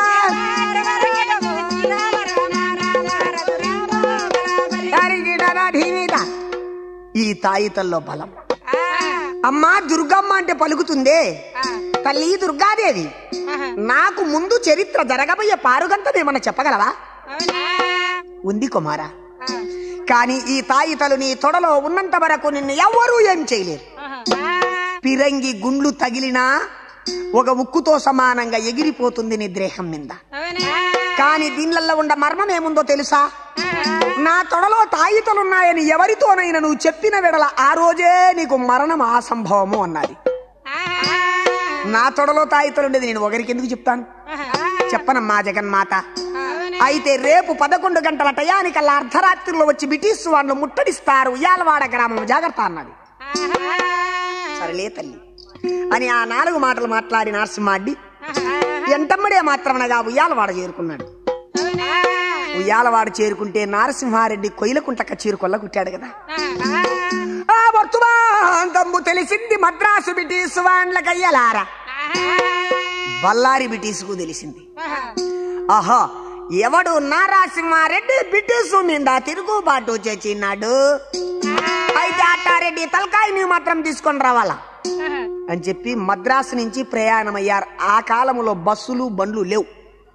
అరిగిడరా ఢీమిద. ఈ తాయితల్లో బలం అమ్మా దుర్గమ్మ అంటే పలుకుతుందే తల్లి దుర్గాదేవి నాకు ముందు చరిత్ర జరగబోయే పారుగంతమేమన్నా చెప్పగలవా ఉంది కుమారా కానీ ఈ తాయితలు నీ తొడలో ఉన్నంత వరకు నిన్ను ఎవ్వరూ ఏం చేయలేరు పిరంగి గుండ్లు తగిలినా ఒక ఉక్కుతో సమానంగా ఎగిరిపోతుంది నీ దేహం మీద కానీ దీనిలలో ఉన్న మర్మం ఏముందో తెలుసా నా తొడలో తాయితలున్నాయని ఎవరితోనైనా నువ్వు చెప్పిన వెడల ఆ రోజే నీకు మరణం అసంభవము అన్నది నా తొడలో తాయితలుండేది నేను ఒకరికి ఎందుకు చెప్తాను చెప్పనమ్మా జగన్మాత అయితే రేపు పదకొండు గంటల టయానికల్లా అర్ధరాత్రిలో వచ్చి బ్రిటిష్ వాళ్ళు ముట్టడిస్తారు ఉయ్యాలవాడ గ్రామం జాగ్రత్త అన్నది సరేలే తల్లి అని ఆ నాలుగు మాటలు మాట్లాడి నరసింహాడ్డి ఎంటమ్మడే మాత్రమనగా ఉయ్యాలవాడ చేరుకున్నాడు ఉయ్యాలవాడ చేరుకుంటే నారసింహారెడ్డి కొయ్యలకుంటక చీరుకొల్ల కుట్టాడు కదా ఆ వర్తుమాంతంబు తెలిసింది మద్రాసు బ్రిటిష్ వాళ్ళకయ్యలారా బల్లారి బ్రిటిష్కు తెలిసింది ఆహా ఎవడు నారాసింహారెడ్డి బ్రిటిష్ మీద తిరుగుబాటు చేసినాడు అయితే అట్టారెడ్డి తలకాయ నువ్వు మాత్రం తీసుకొని రావాలా అని చెప్పి మద్రాసు నుంచి ప్రయాణమయ్యారు ఆ కాలంలో బస్సులు బండ్లు లేవు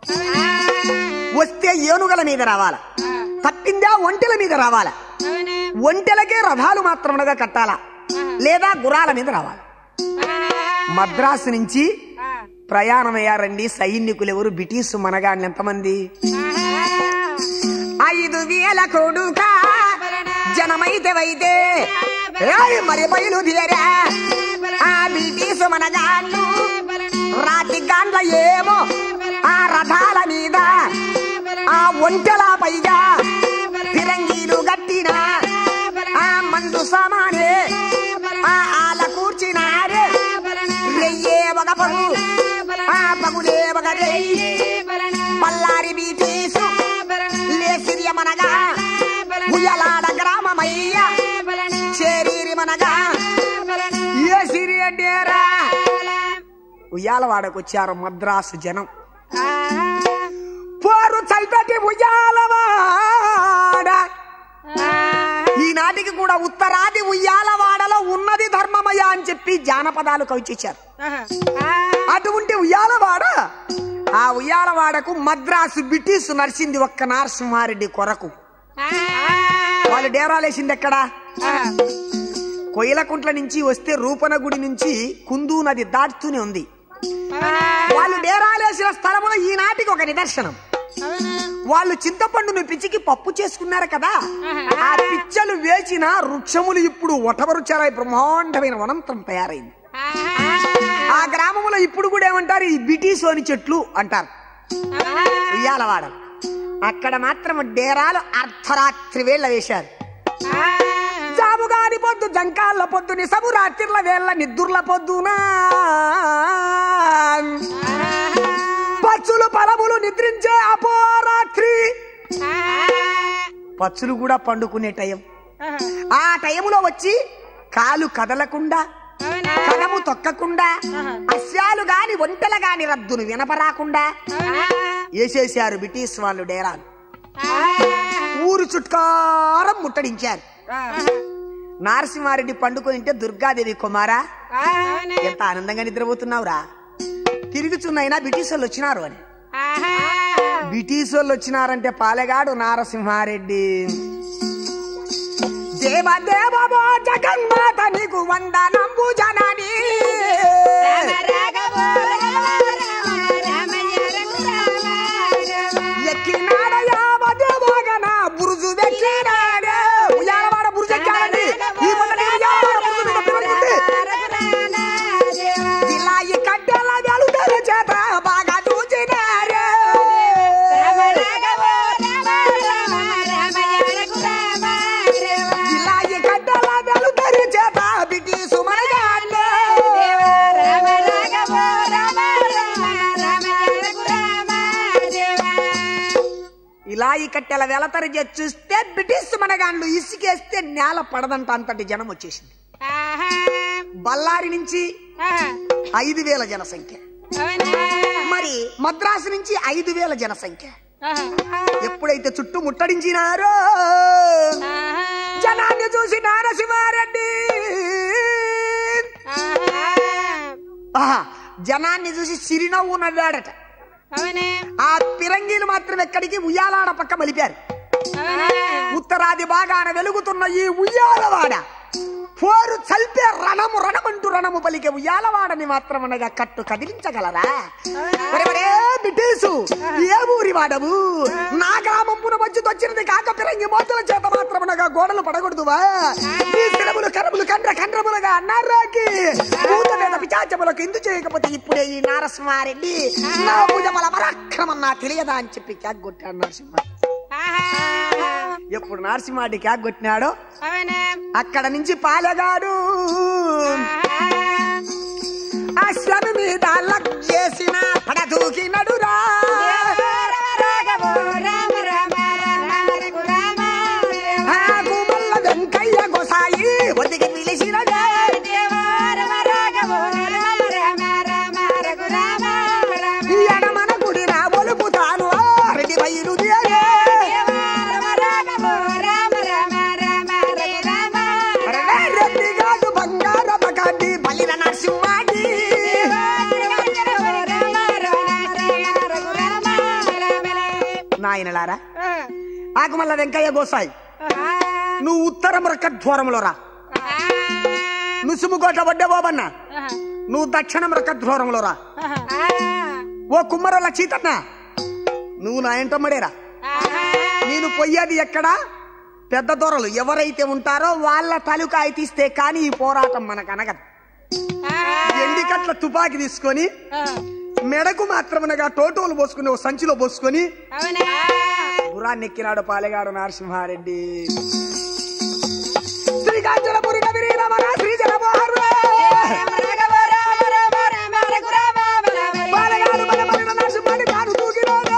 వస్తే ఏనుగల మీద రావాలా తప్పిందా ఒంటెల మీద రావాలా ఒంటెలకే రథాలు మాత్రమునగా కట్టాలా లేదా గుర్రాల మీద రావాలా మద్రాసు నుంచి ప్రయాణమయ్యారండి సైనికులు ఎవరు బ్రిటిష్ మనగాళ్ళు ఎంతమంది ఐదు వేల కొడుక జనమైతే వైతే ఏయ్ మరి బయలుదేరా ఆ బ్రిటిష్ మనగాళ్ళు రాతి గాండ్ల ఏమో ఆ రథాల మీద ఆ ఒంటెల పైగా ఫిరంగీలు గట్టిన ఆ మందు సామానే ఆ ఆల కూర్చినారే రెయ్యే ఒక పగు ఆ పగులే ఒక రెయ్యి పల్లారి బీటీసు లేసిరియమనగా ఉయ్యలాడ గ్రామమయ్య చేరీరి మనగా ఏ సిరి అడ్డేరా ఉయ్యాలవాడకు వచ్చారు మద్రాసు జనం పోరు చల్పెట్టి ఉయ్యాలవాడ ఈనాటికి కూడా ఉత్తరాది ఉయ్యాలవాడలో ఉన్నది ధర్మమయ అని చెప్పి జానపదాలు కవిచేశారు అటువంటి ఉయ్యాలవాడ ఆ ఉయ్యాలవాడకు మద్రాసు బ్రిటిష్ నడిచింది ఒక్క నరసింహారెడ్డి కొరకు వాళ్ళు డేరాలేసింది ఎక్కడా కొయ్యలకుంట్ల నుంచి వస్తే రూపన గుడి నుంచి కుందు నది దాటుతూనే ఉంది వాళ్ళు డేరాలేసిన స్థలములో ఈనాటికి ఒక నిదర్శనం వాళ్ళు చింతపండును పిచ్చికి పప్పు చేసుకున్నారు కదా ఆ పిచ్చలు వేచిన వృక్షములు ఇప్పుడు ఒటవరుచారాయి బ్రహ్మాండమైన వనంతం తయారైంది ఆ గ్రామంలో ఇప్పుడు కూడా ఏమంటారు ఈ బిటీసోని చెట్లు అంటారు ఉయ్యాలవాడ అక్కడ మాత్రం డేరాలు అర్ధరాత్రి వేళ వేశారు జాముగాని పొద్దు జంకాళ్ళ పొద్దుని సమురాత్రిల వేళ్ళ నిద్దుర్ల పొద్దునా పచ్చులు పలములు నిద్రించే అపోరాత్రి పచ్చులు కూడా పండుకునే టైం ఆ టైంలో వచ్చి కాలు కదలకుండా అవునా కనము తొక్కకుండా అశ్వాలు గాని ఒంటెల గాని రద్దును వినపరాకుండా అవునా వేసేశారు బ్రిటిష్ వాళ్ళు డేరాలు ఆహా ఊరు చుట్కారం ముట్టడించారు ఆహా నారసింహారెడ్డి పండుకొని ఉంటే దుర్గాదేవి కుమారా అవునా ఎంత ఆనందంగా నిద్రపోతున్నావురా తిరుగుచున్నైనా బ్రిటిష్ వాళ్ళు వచ్చినారు అని ఆహా బ్రిటిష్ వాళ్ళు వచ్చినారంటే పాలెగాడు నారసింహారెడ్డి దేవ దేవో జగన్మాత నీకు వందనంబు జనని రామ రాఘవ రామ రామయ్య రఘురామ రామ ఎక్కినాడయావ దేవోగన బురుజు వెక్కినాడే ఉయ్యాలవాడ బురుజు ఎక్కాడండి ఈ మొదటి ఉయ్యాలవాడ బురుజు మీద పిల్లలుంది ఇలాయి కట్టెల వెలుదల చేత బాగా చూచినారే ఇలాయి కట్టెల వెలుదల చేత బ్రిటిషు మనగాడే ఇలా ఈ కట్టెల వెలతరి చేసి చూస్తే బ్రిటిష్ మనగాండ్లు ఇసుకేస్తే నేల పడదంట అంతటి జనం వచ్చేసింది బళ్ళారి నుంచి ఐదు వేల జనసంఖ్య మరి మద్రాసు నుంచి ఐదు వేల జనసంఖ్య ఎప్పుడైతే చుట్టూ ముట్టడించినారో జనాన్ని చూసి నారసింహారెడ్డి ఆహా, జనాన్ని చూసి సిరినవ్వు నవ్వాడట ఆ పిరంగీలు మాత్రం ఎక్కడికి ఉయ్యాలాడ పక్క మలిపారు ఉత్తరాది బాగాన వెలుగుతున్న ఈ ఉయ్యాలవాడ పోరు చల్పే రణము రణమంటూ రణము పలికే ఉయ్యాలవాడని మాత్రం అనగా కట్టు కదిలించగలరా ఒరే ఒరే బిడ్డేసు ఏ ఊరి వాడవు నా గ్రామంపున వచ్చి వచ్చినది కాక పిరంగి మోతల చేత మాత్రమనగా గోడలు పడకూడదువా ఈ శిలములు కరములు కండ్ర కండ్రములుగా అన్నారాకి భూత మీద పిచాచములకు ఎందు చేయకపోతే ఇప్పుడే ఈ నారసింహారెడ్డి నా భుజముల పరాక్రమం నా తెలియదా అని చెప్పి క్యాక్ కొట్టాడు నరసింహ ఎప్పుడు నరసింహారెడ్డి క్యాక్ కొట్టినాడో అక్కడ నుంచి పాలెగాడు అశ్వమి మీద లక్ చేసిన పడదూకినడురా ఆకుమల్ల వెంకయ్య గొసాయి ఒదిగి పిలిచినడే ఈ ఎడమన గుడి నా ఒలుపుతాను రెడ్డి బయలుదేరే అరే రెడ్డి కాదు బంగారప కాటి బలిన నరసింహాడి నాయనలారా ఆకుమల్ల వెంకయ్య గోసాయి నువ్వు ఉత్తరం రక్క ద్వారంలో రా నుసుముకోట వడ్డే బాబన్న నువ్వు దక్షిణం రక్క ద్వారంలో రా ఓ కుమ్మరోళ్ళ చీతన్న నువ్వు నా ఎంటమ్మడేరా నేను పొయ్యేది ఎక్కడా పెద్ద దొరలు ఎవరైతే ఉంటారో వాళ్ళ తలుకాయ తీస్తే కానీ ఈ పోరాటం మనకు అనగదు ఎండికట్ల తుపాకి తీసుకొని మెడకు మాత్రమనగా టోటోలు పోసుకుని ఓ సంచిలో పోసుకొని గురాన్ని ఎక్కినాడు పాలెగాడు నరసింహారెడ్డి శ్రీకాంచలపురి కవిరి రమణ శ్రీజల పాలెగాడు మన మన నరసింహాన్ని తాను తూగినాడు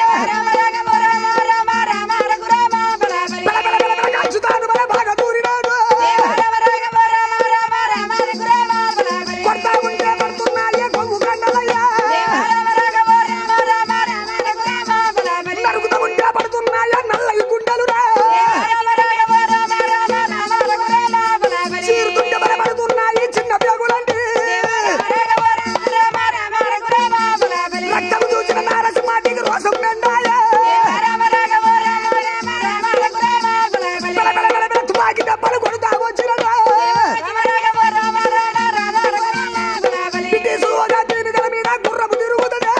బల బల బల బల కాల్చుతాను బల బాగా దూరినాడు కొడతా ఉంటే పడుతున్నాయే కొంగు కండలయ్యా నరుగుతా ఉంటే పడుతున్నాయా నల్లయి గుండెలురా చీరుతుంటే బల పడుతున్నాయి చిన్న పేగులంటి రక్తం చూసిన నారసింహాటికి రోషం మెండాయే బల బల బల బల తుపాకి దెబ్బలు కొడుతా వచ్చినదా బ్రిటిష్ హోదా దీని గల మీద గుర్రపు తిరుగుతుందా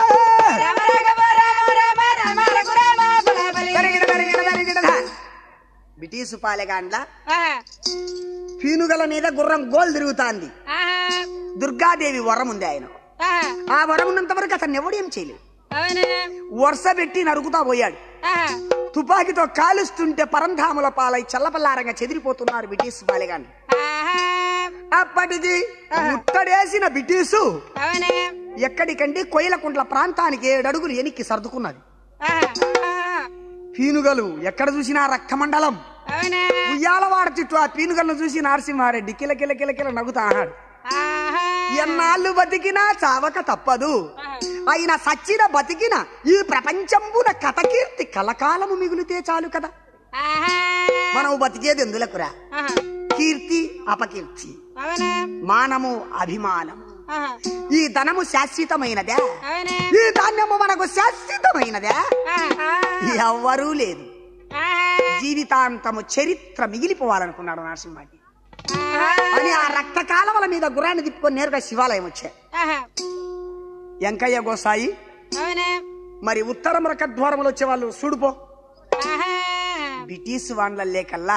కరిగిన కరిగిన కరిగిన బ్రిటిష్ పాలెగాండ్ల పీనుగల మీద గుర్రం గోల్ తిరుగుతాంది దుర్గాదేవి వరం ఉంది ఆయన ఆ వరం ఉన్నంత వరకు అతన్ని ఎవడేం చేయలేదు వరుస పెట్టి నరుకుతా పోయాడు తుపాకీతో కాలుస్తుంటే పరంధాముల పాలై చల్లపల్లారంగా చెదిరిపోతున్నారు బ్రిటిష్ పాలెగాండ్లు అప్పటికి ముట్టడేసిన బ్రిటిషు ఎక్కడికంటే కొయ్యలకుంట్ల ప్రాంతానికి ఏడడుగులు ఎనిక్కి సర్దుకున్నది పీనుగలు ఎక్కడ చూసినా రక్తమండలం అవునా ఉయ్యాలవాడ చుట్టూ ఆ పీనుగలను చూసి నరసింహారెడ్డి కిల కిల కిల కిల నవ్వుతా అన్నాడు ఆహా ఎన్నాళ్ళు బతికినా చావక తప్పదు అయిన సచ్చిన బతికిన ఈ ప్రపంచంబున కథకీర్తి కలకాలము మిగులితే చాలు కదా ఆహా మనం బతికేది ఎందులకురా ఆహా కీర్తి అపకీర్తి అవునా మానము అభిమానము ఆహా ఈ ధనము శాశ్వతమైనదే అవునా ఈ ధాన్యము మనకు శాశ్వతమైనదే ఆహా ఎవ్వరూ లేదు ఆహా జీవితాంతము చరిత్ర మిగిలిపోవాలనుకున్నాడు నరసింహాజీ ఆహా అని ఆ రక్త కాలవల మీద గుర్రాన్ని తిప్పుకొని నేరుగా శివాలయం వచ్చాయి ఆహా వెంకయ్య గోసాయి అవునా మరి ఉత్తర ముఖద్వారములు వచ్చే వాళ్ళు చూడుపో ఆహా బ్రిటిష్ వాళ్ళ లేకల్లా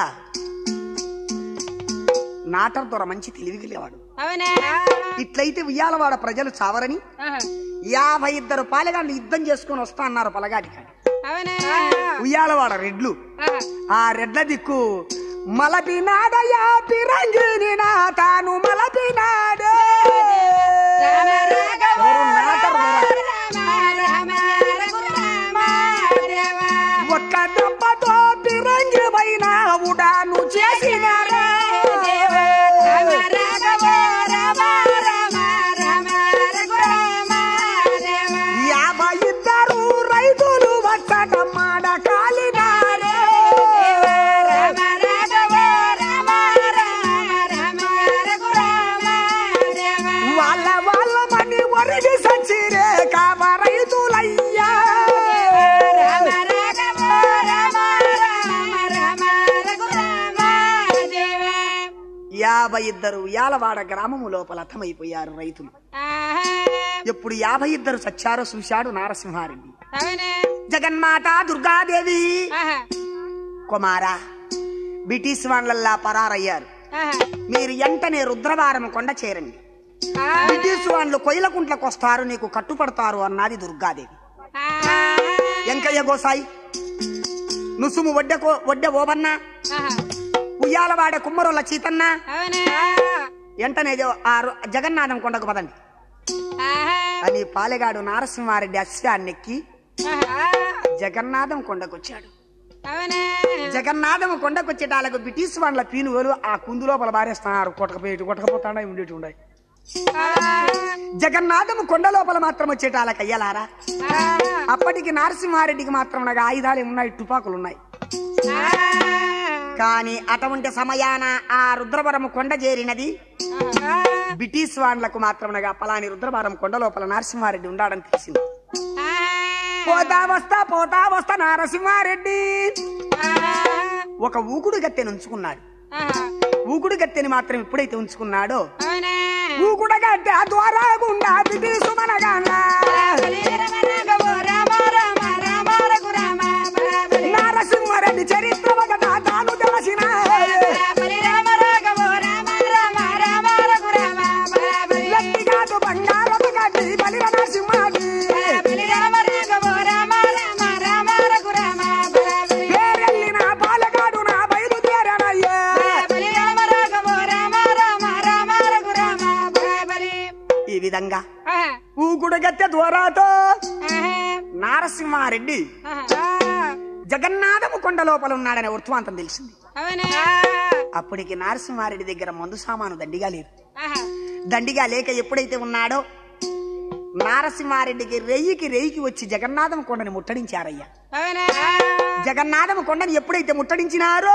నాటర్ దొర మంచి తెలివిగలేవాడు అవునా ఇట్లయితే ఉయ్యాలవాడ ప్రజలు చావరని ఆహా యాభై ఇద్దరు పాలెగాళ్ళు యుద్ధం చేసుకొని వస్తా అన్నారు పలగాటి కాడ అవునా ఉయ్యాలవాడ రెడ్లు ఆహా ఆ రెడ్ల దిక్కు మలపినాడయా పిరంగిని నా తాను మలపినాడే రామ రాఘవ ఎవరు నాటర్ దొర. రామ రామ రఘురామ దేవ ఒక్క దెబ్బతో పిరంగి పైన ఉడాను చేసినారా దేవ రామ రాఘవ రామ రామ రామ రఘురామ దేవ యాభై ఇద్దరు రైతులు వచ్చట మాడ కాలినారే రామ రాఘవ రామ రామ రామ రఘురామ దేవ వాళ్ళ వాళ్ళ మని ఒరిగి సచ్చిరే కామ రైతులయ్యా రామ రాఘవ రామ రామ రామ రఘురామ దేవ యాభై ఇద్దరు యాలవాడ గ్రామము లోపల అర్థమైపోయారు రైతులు ఆహా ఎప్పుడు యాభై ఇద్దరు చచ్చారో చూశాడు నారసింహారెడ్డి అవునా జగన్మాత దుర్గాదేవి ఆహా కుమారా బ్రిటిష్ వాళ్ళల్లా పరారయ్యారు ఆహా మీరు వెంటనే రుద్రవారం కొండ చేరండి ఆహా బ్రిటిష్ వాళ్ళు కొయిలకుంట్లకు వస్తారు నీకు కట్టుపడతారు అన్నది దుర్గాదేవి ఆహా వెంకయ్య గోసాయి నుసుము వడ్డె కో- వడ్డె ఓబన్న ఆహా ఉయ్యాలవాడ కుమ్మరుల చీతన్న అవునా వెంటనే జ- ఆ రు- జగన్నాథం కొండకు పదండి ఆహా అని పాలెగాడు నారసింహారెడ్డి అశ్వాన్నెక్కి ఆహా జగన్నాథం కొండకొచ్చాడు అవునా జగన్నాథం కొండకొచ్చేటాలకు బ్రిటిష్ వాళ్ళ పీనుగోలు ఆ కుందు లోపల బారేస్తున్నారు కొట్టకపోయి కొట్టకపోతాడా ఉండేటి ఉన్నాయి ఆహా జగన్నాథం కొండ లోపల మాత్రం వచ్చేటాలకు అయ్యలారా అప్పటికి నరసింహారెడ్డికి మాత్రం నాకు ఆయుధాలు ఉన్నాయి తుపాకులు ఉన్నాయి కానీ అటువంటి సమయాన ఆ రుద్రవరం కొండ చేరినది బ్రిటిష్ వాళ్ళకు మాత్రం నగా పలాని రుద్రవరం కొండ లోపల నరసింహారెడ్డి ఉండాడని తెలిసింది పోతా వస్తా పోతా వస్తా నరసింహారెడ్డి ఒక ఊకుడు గత్తెని ఉంచుకున్నాడు ఊకుడు గత్తెని మాత్రం ఎప్పుడైతే ఉంచుకున్నాడో ఊకుడు గట్టె ద్వారా గుండా బ్రిటిష్ మనగానా నరసింహారెడ్డి చరిత్ర ఒకట తాను తెలిసిన లక్ష్మిగాడు బంగారపు గడ్డి బలిర నరసింహాడి పేరెళ్ళిన పాలగాడు నా బయలుదేరనయ్యా ఈ విధంగా ఊకుడు గత్తె ద్వారాతో నారసింహారెడ్డి జగన్నాథము కొండ లోపల ఉన్నాడనే వృత్వాంతం తెలిసింది అప్పటికి నరసింహారెడ్డి దగ్గర మందు సామాను దండిగా లేదు దండిగా లేక ఎప్పుడైతే ఉన్నాడో నారసింహారెడ్డికి రెయ్యికి రెయ్యికి వచ్చి జగన్నాథం కొండని ముట్టడించారయ్యా జగన్నాథం కొండని ఎప్పుడైతే ముట్టడించినారో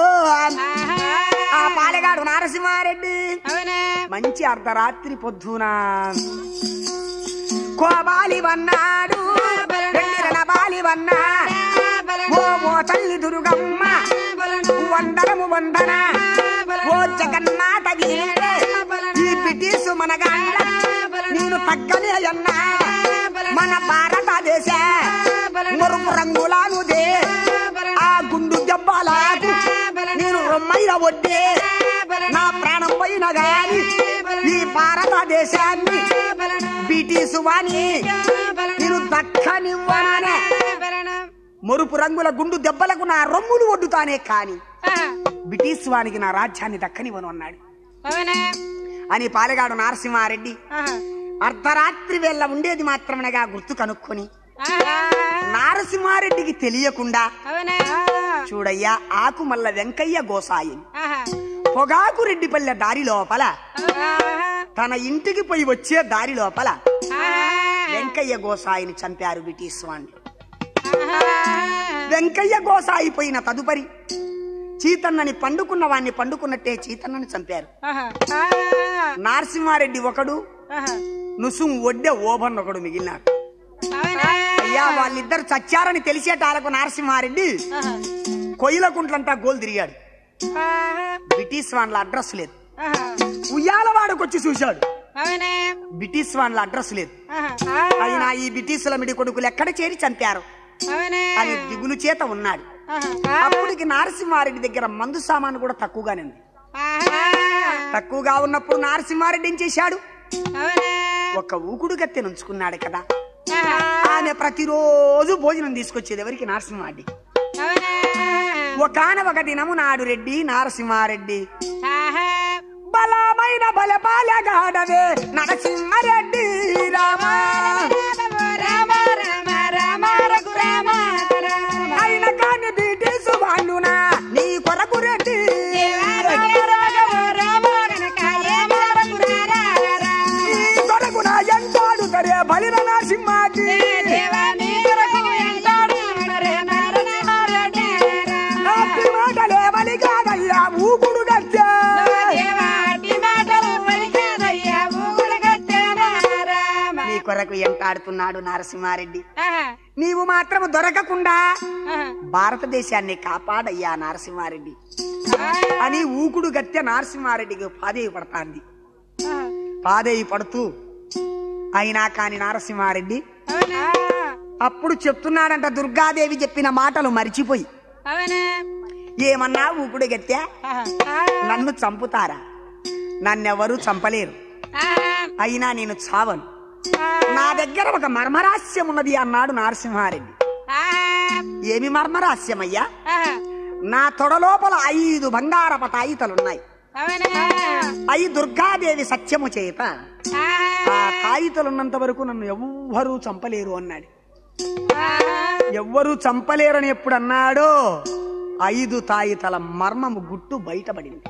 ఆ పాలెగాడు నారసింహారెడ్డి మంచి అర్ధరాత్రి పొద్దున కోబాలి వన్నాడు వెండిరన బాలి వన్నా ఓ ఓ తల్లి దుర్గమ్మ వందనము వందన ఓ జగన్నాథ వీరే ఈ బ్రిటిష్ మనగాళ్ళ నేను తగ్గనే అన్నా మన భారతదేశ మురుపు రంగులానుదే ఆ గుండు దెబ్బలాకు నేను రొమ్మైన వడ్డే నా ప్రాణం పైన గాని ఈ భారతదేశాన్ని బ్రిటిష్ వాణి నేను దక్కనివ్వనే మురుపు రంగుల గుండు దెబ్బలకు నా రొమ్ములు ఒడ్డుతానే కాని బ్రిటిష్ వానికి నా రాజ్యాన్ని దక్కనివ్వను అన్నాడు అని పాలెగాడు నరసింహారెడ్డి అర్ధరాత్రి వేళ ఉండేది మాత్రమనగా గుర్తు కనుక్కొని నారసింహారెడ్డికి తెలియకుండా చూడయ్యా ఆకుమల్ల వెంకయ్య గోసాయి ఆహా పొగాకు రెడ్డిపల్లె దారి లోపల ఆహా తన ఇంటికి పోయి వచ్చే దారి లోపల ఆహా వెంకయ్య గోసాయిని చంపారు బ్రిటిష్ వాళ్ళు ఆహా వెంకయ్య గోసాయి పోయిన తదుపరి చీతన్నని పండుకున్న వాణ్ణి పండుకున్నట్టే చీతన్నని చంపారు ఆహా నరసింహారెడ్డి ఒకడు ఆహా నుసుం ఒడ్డె ఓబన్ ఒకడు మిగిలినాడు అవునా అయ్యా వాళ్ళిద్దరు చచ్చారని తెలిసేటాలకు నరసింహారెడ్డి ఆహా కొయ్యలకుంట్లంతా గోల్ తిరిగాడు ఆహా బ్రిటిష్ వాళ్ళ అడ్రస్ లేదు ఆహా ఉయ్యాలవాడకు వచ్చి చూశాడు అవునా బ్రిటిష్ వాళ్ళ అడ్రస్ లేదు ఆహా అయినా ఈ బ్రిటిష్ల మిడి కొడుకులు ఎక్కడ చేరి చంపారు అవునా అని దిగులు చేత ఉన్నాడు ఆహా అప్పటికి నరసింహారెడ్డి దగ్గర మందు సామాను కూడా తక్కువగానే ఉంది ఆహా తక్కువగా ఉన్నప్పుడు నరసింహారెడ్డి ఏం చేశాడు అవునా ఒక ఊకుడు గత్తె నుంచుకున్నాడు కదా ఆహా ఆమె ప్రతిరోజు భోజనం తీసుకొచ్చేది ఎవరికి నరసింహారెడ్డి అవునా ఒకనొక దినము నాడు రెడ్డి నరసింహారెడ్డి ఆహా బలమైన బలపాలగాడవే నరసింహారెడ్డి రామా రామ రామ రామ రఘురామ రామ అయిన కాని బ్రిటిష్ వాళ్ళునా నీ కొరకు రెడ్డి నీ కొరకు నా ఎంటాడు సరే బలిన నరసింహాజీ అట్టి మాటలే బలి కాదయ్యా ఊకుడు గచ్చే నీ కొరకు ఎంటాడుతున్నాడు నరసింహారెడ్డి నీవు మాత్రం దొరకకుండా భారతదేశాన్ని కాపాడయ్యా నరసింహారెడ్డి అని ఊకుడు గత్తె నరసింహారెడ్డికి పాదేవి పడతాంది పాదేవి పడుతూ అయినా కాని నరసింహారెడ్డి అప్పుడు చెప్తున్నాడంట దుర్గాదేవి చెప్పిన మాటలు మరిచిపోయి ఏమన్నా ఊకుడు గత్తె నన్ను చంపుతారా నన్నెవరూ చంపలేరు అయినా నేను చావను నా దగ్గర ఒక మర్మరాస్యం ఉన్నది అన్నాడు నరసింహారెడ్డి ఏమి మర్మరాస్యమయ్యా నా తొడ లోపల ఐదు బంగారప తాయితలున్నాయి అయి దుర్గాదేవి సత్యము చేత ఆ తాయితలున్నంత వరకు నన్ను ఎవ్వరూ చంపలేరు అన్నాడు ఎవ్వరూ చంపలేరని ఎప్పుడు అన్నాడో ఐదు తాయితల మర్మము గుట్టు బయటపడింది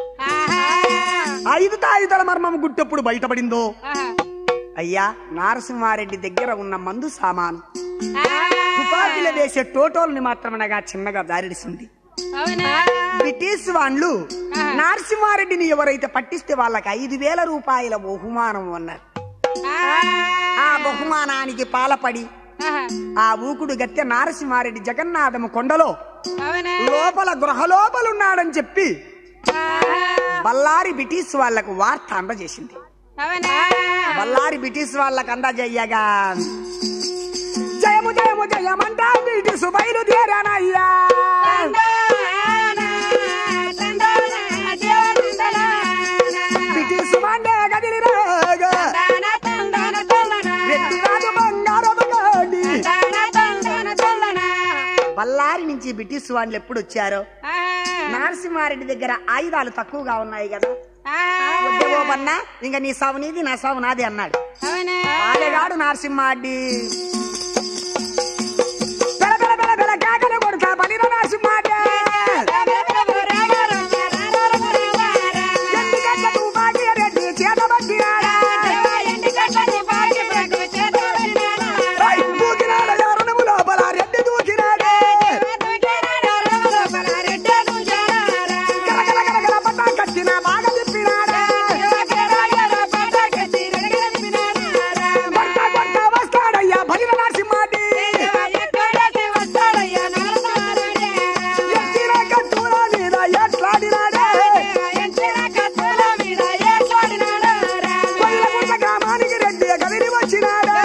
ఐదు తాయితల మర్మము గుట్టు ఎప్పుడు బయటపడిందో అయ్యా నరసింహారెడ్డి దగ్గర ఉన్న మందు సామాను తుపాకీలు వేసే టోటోల్ని మాత్రమనగా చిన్నగా దారిడిసింది బ్రిటిష్ వాళ్ళు నరసింహారెడ్డిని ఎవరైతే పట్టిస్తే వాళ్ళకి ఐదు వేల రూపాయల బహుమానం అన్నారు ఆ బహుమానానికి పాలపడి ఆ ఊకుడు గత్తె నరసింహారెడ్డి జగన్నాథము కొండలో లోపల గృహలోపలున్నాడని చెప్పి బల్లారి బ్రిటిష్ వాళ్లకు వార్త అందజేసింది బల్లారి బ్రిటిష్ వాళ్ళకు అందజేయగా జయము జయము జయమంటా బ్రిటిష్ బయలుదేరానయ్యా బ్రిటిష్ మండే గదిలి రాగా రెడ్డి రాజు బంగారపు గాడి. బల్లారి నుంచి బ్రిటిష్ వాళ్ళు ఎప్పుడు వచ్చారో నరసింహారెడ్డి దగ్గర ఆయుధాలు తక్కువగా ఉన్నాయి కదా వద్దే ఓబన్నా ఇంకా నీ సావు నీది నా సావు నాది అన్నాడు ఆలెగాడు నరసింహారెడ్డి బెల బెల బెల బెల కేకలు కొడుతా బలిన నరసింహారెడ్డి ఎందుకంటే తుపాకీ రెడ్డి చేత పట్టినాడా ఐ, దూకినాడు ఎవరనము లోపల రెడ్డి దూకినాడే గలగల గలగల పట్టా కట్టిన బాగా తిప్పినాడే కొట్ట కొట్ట వస్తాడయ్యా బలిన నరసింహారెడ్డి ఎత్తిన కట్టుల మీద ఎట్లాడినాడే కొల్లగుట్ట గ్రామానికి రెడ్డి కదిలి వచ్చినాడే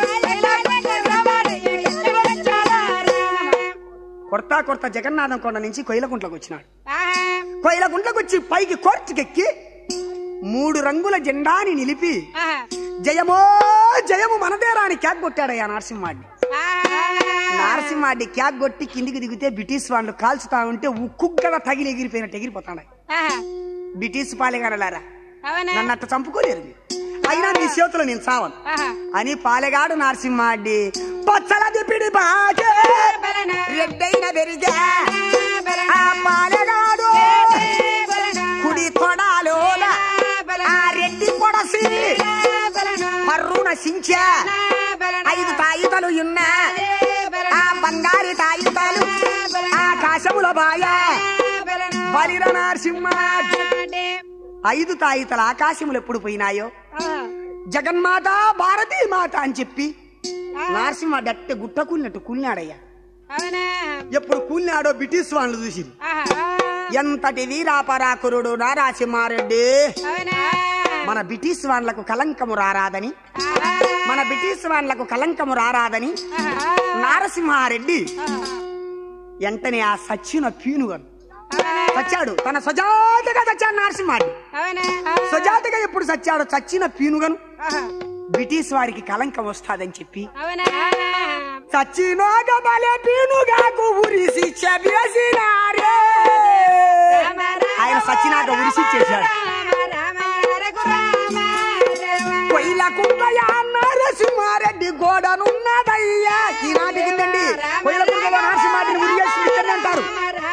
కొడతా కొడతా జగన్నాథం కొండ నుంచి కొయ్యలకుంట్లకు వచ్చినాడు కొయ్యలకుంట్లకు వచ్చి పైకి కోర్టుకెక్కి మూడు రంగుల జెండాని నిలిపి జయమో జయము మనదేరా అని క్యాక్ కొట్టాడయ్యా నరసింహాడి నరసింహాడి క్యాక్ కొట్టి కిందికి దిగితే బ్రిటిష్ వాళ్ళు కాల్చుతా ఉంటే ఉక్కు గడ తగిలి ఎగిరిపోయినట్టు ఎగిరిపోతాడు బ్రిటిష్ పాలెగానలారా నన్ను అట్ట చంపుకోలేరు మీరు. అయినా నీ చేతులు నేను చావను ఆహా. అని పాలెగాడు నరసింహాడ్డి పచ్చల దిపిడి బాగే బలన రెడ్డైన పెరిగా బలన ఆ పాలెగాడు బలన కుడి తొడాలోన బలన ఆ రెడ్డి పొడసి బలన పర్రున సించా బలన ఐదు తాయితలు ఉన్నా బలన ఆ బంగారి తాయితాలు ఆకాశముల బాయ బలన బలిర నరసింహ ఐదు తాయితల ఆకాశములు ఎప్పుడు పోయినాయో జగన్మాత భారతీ మాత అని చెప్పి నరసింహ డట్టె గుట్ట కూలినట్టు కూలినాడయ్యా అవునా ఎప్పుడు కూలినాడో బ్రిటిష్ వాళ్ళు చూసి ఆహా ఎంతటి వీరాపరాకురుడు నారాసింహారెడ్డి అవునా మన బ్రిటిష్ వాళ్ళకు కలంకము రారాదని మన బ్రిటిష్ వాళ్ళకు కలంకము రారాదని నారసింహారెడ్డి వెంటనే ఆ సచ్చిన పీనుగను చచ్చాడు తన సజాతిగా చచ్చాడు నరసింహారెడ్డి అవునా సజాతిగా ఎప్పుడు చచ్చాడో చచ్చిన పీనుగను ఆహా. బ్రిటిష్ వారికి కలంకం వస్తాదని చెప్పి అవునా చచ్చినోగ బలే పీనుగాకు ఉరిసి చెబేసినారే ఆయన సచ్చినాక ఉరిసి చేశాడు కొయ్యల కుంటయ్య నరసింహారెడ్డి గోడనున్నదయ్యా ఈనాటికి ఉందండి కొయ్యల కుంటలో నరసింహారెడ్డిని ఉరియేసి ఇక్కడే అంటారు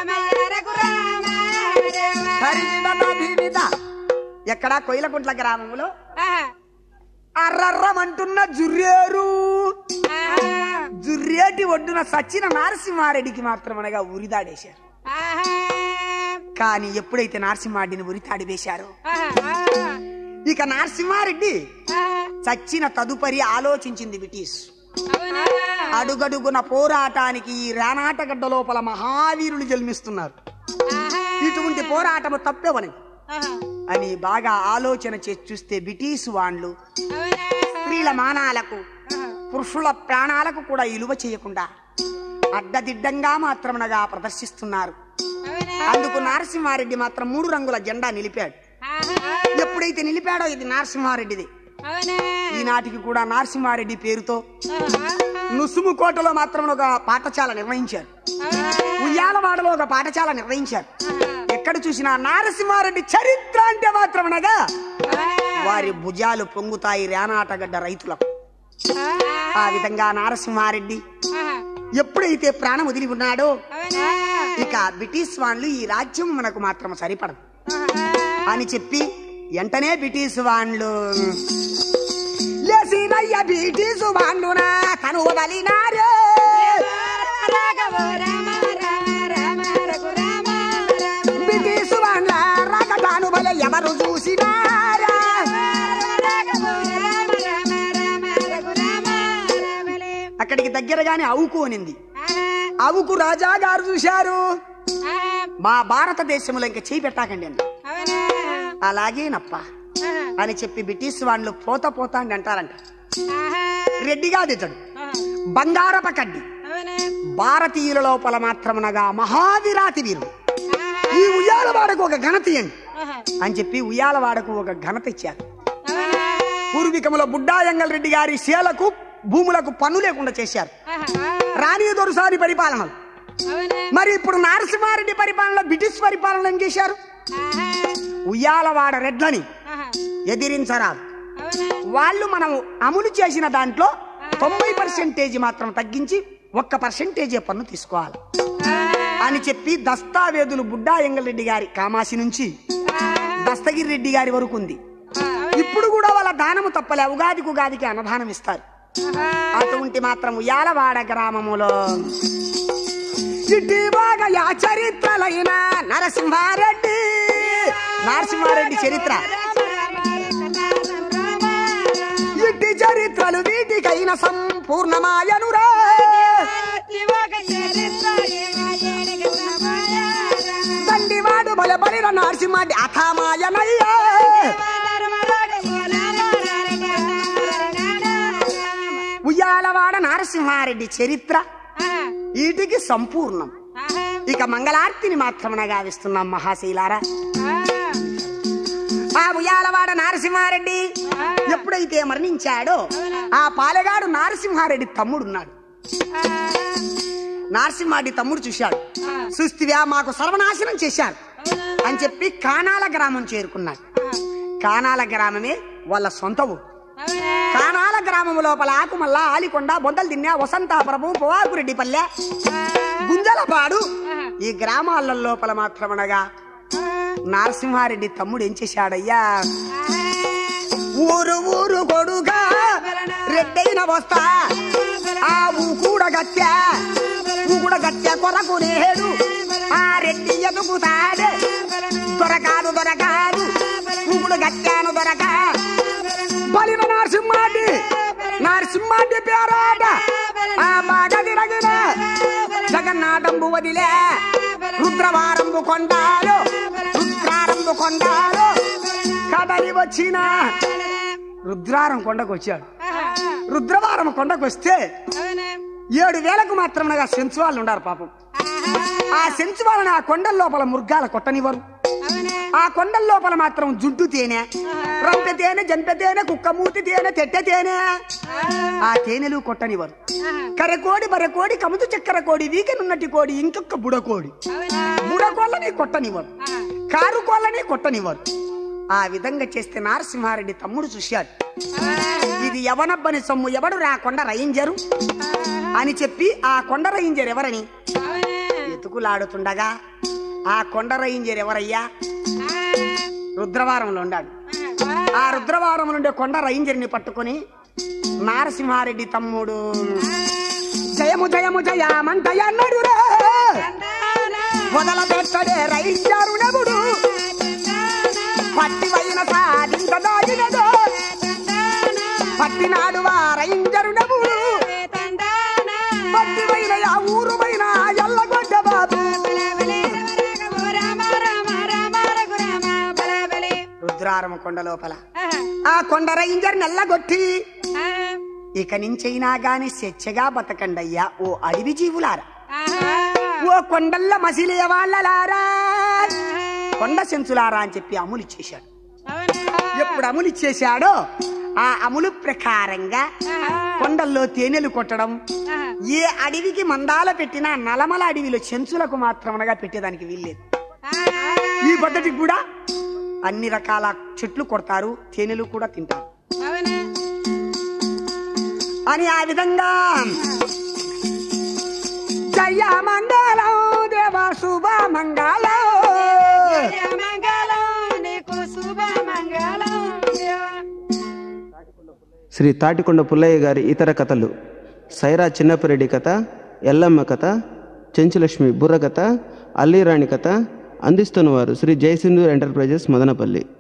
హరివిద వివిధ ఎక్కడ కొయ్యలకుంట్ల గ్రామంలో అర్రర్రమంటున్న జుర్రేరు జుర్రేటి ఒడ్డున సచ్చిన నరసింహారెడ్డికి మాత్రమనగా ఉరిదాడేశారు కానీ ఎప్పుడైతే నరసింహారెడ్డిని ఉరితాడి వేశారో ఇక నరసింహారెడ్డి చచ్చిన తదుపరి ఆలోచించింది బ్రిటిష్ అడుగడుగున పోరాటానికి ఈ రానాటగడ్డ లోపల మహావీరులు జన్మిస్తున్నారు ఇటువంటి పోరాటము తప్పేవని అని బాగా ఆలోచన చేసి చూస్తే బ్రిటిష్ వాళ్ళు స్త్రీల మానాలకు పురుషుల ప్రాణాలకు కూడా ఇలువ చేయకుండా అడ్డదిడ్డంగా మాత్రమునగా ప్రదర్శిస్తున్నారు అందుకు నరసింహారెడ్డి మాత్రం మూడు రంగుల జెండా నిలిపాడు ఎప్పుడైతే నిలిపాడో ఇది నరసింహారెడ్డిది ఈనాటికి కూడా నరసింహారెడ్డి పేరుతో నుసుము కోటలో మాత్రం ఒక పాఠశాల నిర్వహించారు ఉయ్యాలవాడలో ఒక పాఠశాల నిర్వహించారు ఎక్కడ చూసినా నరసింహారెడ్డి చరిత్ర అంటే మాత్రమనగా వారి భుజాలు పొంగుతాయి రేనాటగడ్డ రైతులకు ఆ విధంగా నరసింహారెడ్డి ఎప్పుడైతే ప్రాణం వదిలి ఉన్నాడో ఇక బ్రిటిష్ వాళ్ళు ఈ రాజ్యం మనకు మాత్రం సరిపడదు అని చెప్పి వెంటనే బ్రిటిష్ వాళ్ళు లేసినయ్య బ్రిటిష్ వాళ్ళునా తను వదలినారే బ్రిటిష్ వాళ్ళ రకటాను బల ఎవరు చూసినారా అక్కడికి దగ్గరగానే అవుకు అనింది అవుకు రాజా గారు చూశారు మా భారతదేశంలో ఇంకా చేయి పెట్టాకండి అన్న అలాగేనప్ప అని చెప్పి బ్రిటిష్ వాళ్ళు పోత పోతా అని అంటారంట రెడ్డిగా దిద్దడు బంగారప కడ్డి భారతీయుల లోపల మాత్రమునగా మహావిరాతి వీరుడు ఈ ఉయ్యాలవాడకు ఒక ఘనత ఇయ్యండి అని చెప్పి ఉయ్యాలవాడకు ఒక ఘనత ఇచ్చారు పూర్వీకంలో బుడ్డాయంగల్ రెడ్డి గారి శీలకు భూములకు పన్ను లేకుండా చేశారు రాణి దొరసాని పరిపాలనలు మరి ఇప్పుడు నరసింహారెడ్డి పరిపాలనలో బ్రిటిష్ పరిపాలన ఏం చేశారు ఉయ్యాలవాడ రెడ్లని ఎదిరించరాదు వాళ్ళు మనం అమలు చేసిన దాంట్లో తొంభై పర్సెంటేజ్ మాత్రం తగ్గించి ఒక్క పర్సెంటేజే పన్ను తీసుకోవాలి అని చెప్పి దస్తావేదులు బుడ్డా ఎంగల్రెడ్డి గారి కామాసి నుంచి దస్తగిరి రెడ్డి గారి వరకు ఉంది ఇప్పుడు కూడా వాళ్ళ దానము తప్పలే ఉగాదికి ఉగాదికి అన్నదానం ఇస్తారు అటువంటి మాత్రం ఉయ్యాలవాడ గ్రామములో చిట్టి బాగా యా చరిత్రలైన నరసింహారెడ్డి నరసింహారెడ్డి చరిత్ర ఇట్టి చరిత్రలు వీటికైన సంపూర్ణమాయనురా దండివాడు బలబలిన నరసింహారెడ్డి అథామాయనయ్యా ఉయ్యాలవాడ నరసింహారెడ్డి చరిత్ర వీటికి సంపూర్ణం ఇక మంగళార్తిని మాత్రమున గావిస్తున్నాం మహాశీలారా ఆ ఉయ్యాలవాడ నరసింహారెడ్డి ఎప్పుడైతే మరణించాడో ఆ పాలెగాడు నరసింహారెడ్డి తమ్ముడున్నాడు నరసింహారెడ్డి తమ్ముడు చూశాడు చూస్తివా మాకు సర్వనాశనం చేశారు అని చెప్పి కానాల గ్రామం చేరుకున్నాడు కానాల గ్రామమే వాళ్ళ సొంత ఊరు కానాల గ్రామము లోపల ఆకుమల్ల ఆలికొండ బొందలు తిన్నా వసంతాపురము పోవాకురెడ్డి పల్లె గుంజలపాడు ఈ గ్రామాల లోపల మాత్రమనగా నరసింహారెడ్డి తమ్ముడు ఏం చేశాడయ్యా ఊరు ఊరు కొడుగా రెడ్డైన వస్తా ఆ ఊ కూడా గత్య ఊ కూడా గత్య కొరకు నేడు ఆ రెడ్డి ఎదుగుతాడే దొరకాదు దొరకాదు ఊ కూడా గత్యాను దొరక బలిన నరసింహాడి నరసింహాడి పేరాట ఆ బాగా తిరగిన జగన్నాథంబు వదిలే రుద్రవారంబు కొండాలు రుద్రారంబు కొండాలు కదలి వచ్చిన రుద్రారం కొండకు వచ్చాడు రుద్రవారం కొండకు వస్తే ఏడు వేలకు మాత్రమేగా సెంచు వాళ్ళు ఉన్నారు పాపం ఆ సెంచు వాళ్ళని ఆ కొండల లోపల మృగాల కొట్టనివ్వరు ఆ కొండల లోపల మాత్రం జుట్టు తేనె రంపె తేనె జంపె తేనె కుక్క మూతి తేనె తెట్టె తేనె ఆ తేనెలు కొట్టనివ్వరు కరెకోడి బరెకోడి కముతు చక్కెర కోడి వీకెనున్నటి కోడి ఇంకొక బుడకోడి బుడకోళ్ళని కొట్టనివ్వరు కారు కోళ్ళని కొట్టనివ్వరు ఆ విధంగా చేస్తే నరసింహారెడ్డి తమ్ముడు చూశాడు ఇది ఎవనబ్బని సొమ్ము ఎవడు రా కొండ రయింజరు అని చెప్పి ఆ కొండ రయింజరు ఎవరని ఎతుకులాడుతుండగా ఆ కొండ రయింజరు ఎవరయ్యా రుద్రవారంలో ఉన్నాడు ఆ రుద్రవారం నుండి కొండ రైంజరిని పట్టుకొని నారసింహారెడ్డి తమ్ముడు జయము జయము జయమంటయన్నడు మొదల పెట్టడే రైంజరు నెబుడు పట్టి వైన సాధింత దాగినదో పట్టినాడు వా రైంజరు నెబుడు పట్టి వైన ఆ ఊరు వైన ఎల్లగొడ్డ బాబు రుద్రారమ కొండ లోపల ఆ కొండ రైంజర్ నల్లగొట్టి ఇక నుంచైనా గాని స్వేచ్ఛగా బతకండయ్యా ఓ అడవి జీవులారా ఓ కొండల్ల మసిలే వాళ్ళలారా కొండ సెంచులారా అని చెప్పి అమలు ఇచ్చేశాడు ఎప్పుడు అమలు ఇచ్చేశాడో ఆ అమలు ప్రకారంగా కొండల్లో తేనెలు కొట్టడం ఏ అడవికి మందాల పెట్టినా నలమల అడవిలో చెంచులకు మాత్రమనగా పెట్టేదానికి వీల్లేదు ఈ పద్ధతికి కూడా అన్ని రకాల చెట్లు కొడతారు తేనెలు కూడా తింటారు అని ఆ విధంగా జయ మంగళం దేవ శుభ మంగళం శ్రీ తాటికొండ పుల్లయ్య గారి ఇతర కథలు సైరా చిన్నపరెడ్డి కథ ఎల్లమ్మ కథ చెంచులక్ష్మి బుర్ర కథ అల్లీరాణి కథ అందిస్తున్నవారు శ్రీ జయసింధు ఎంటర్ప్రైజెస్ మదనపల్లి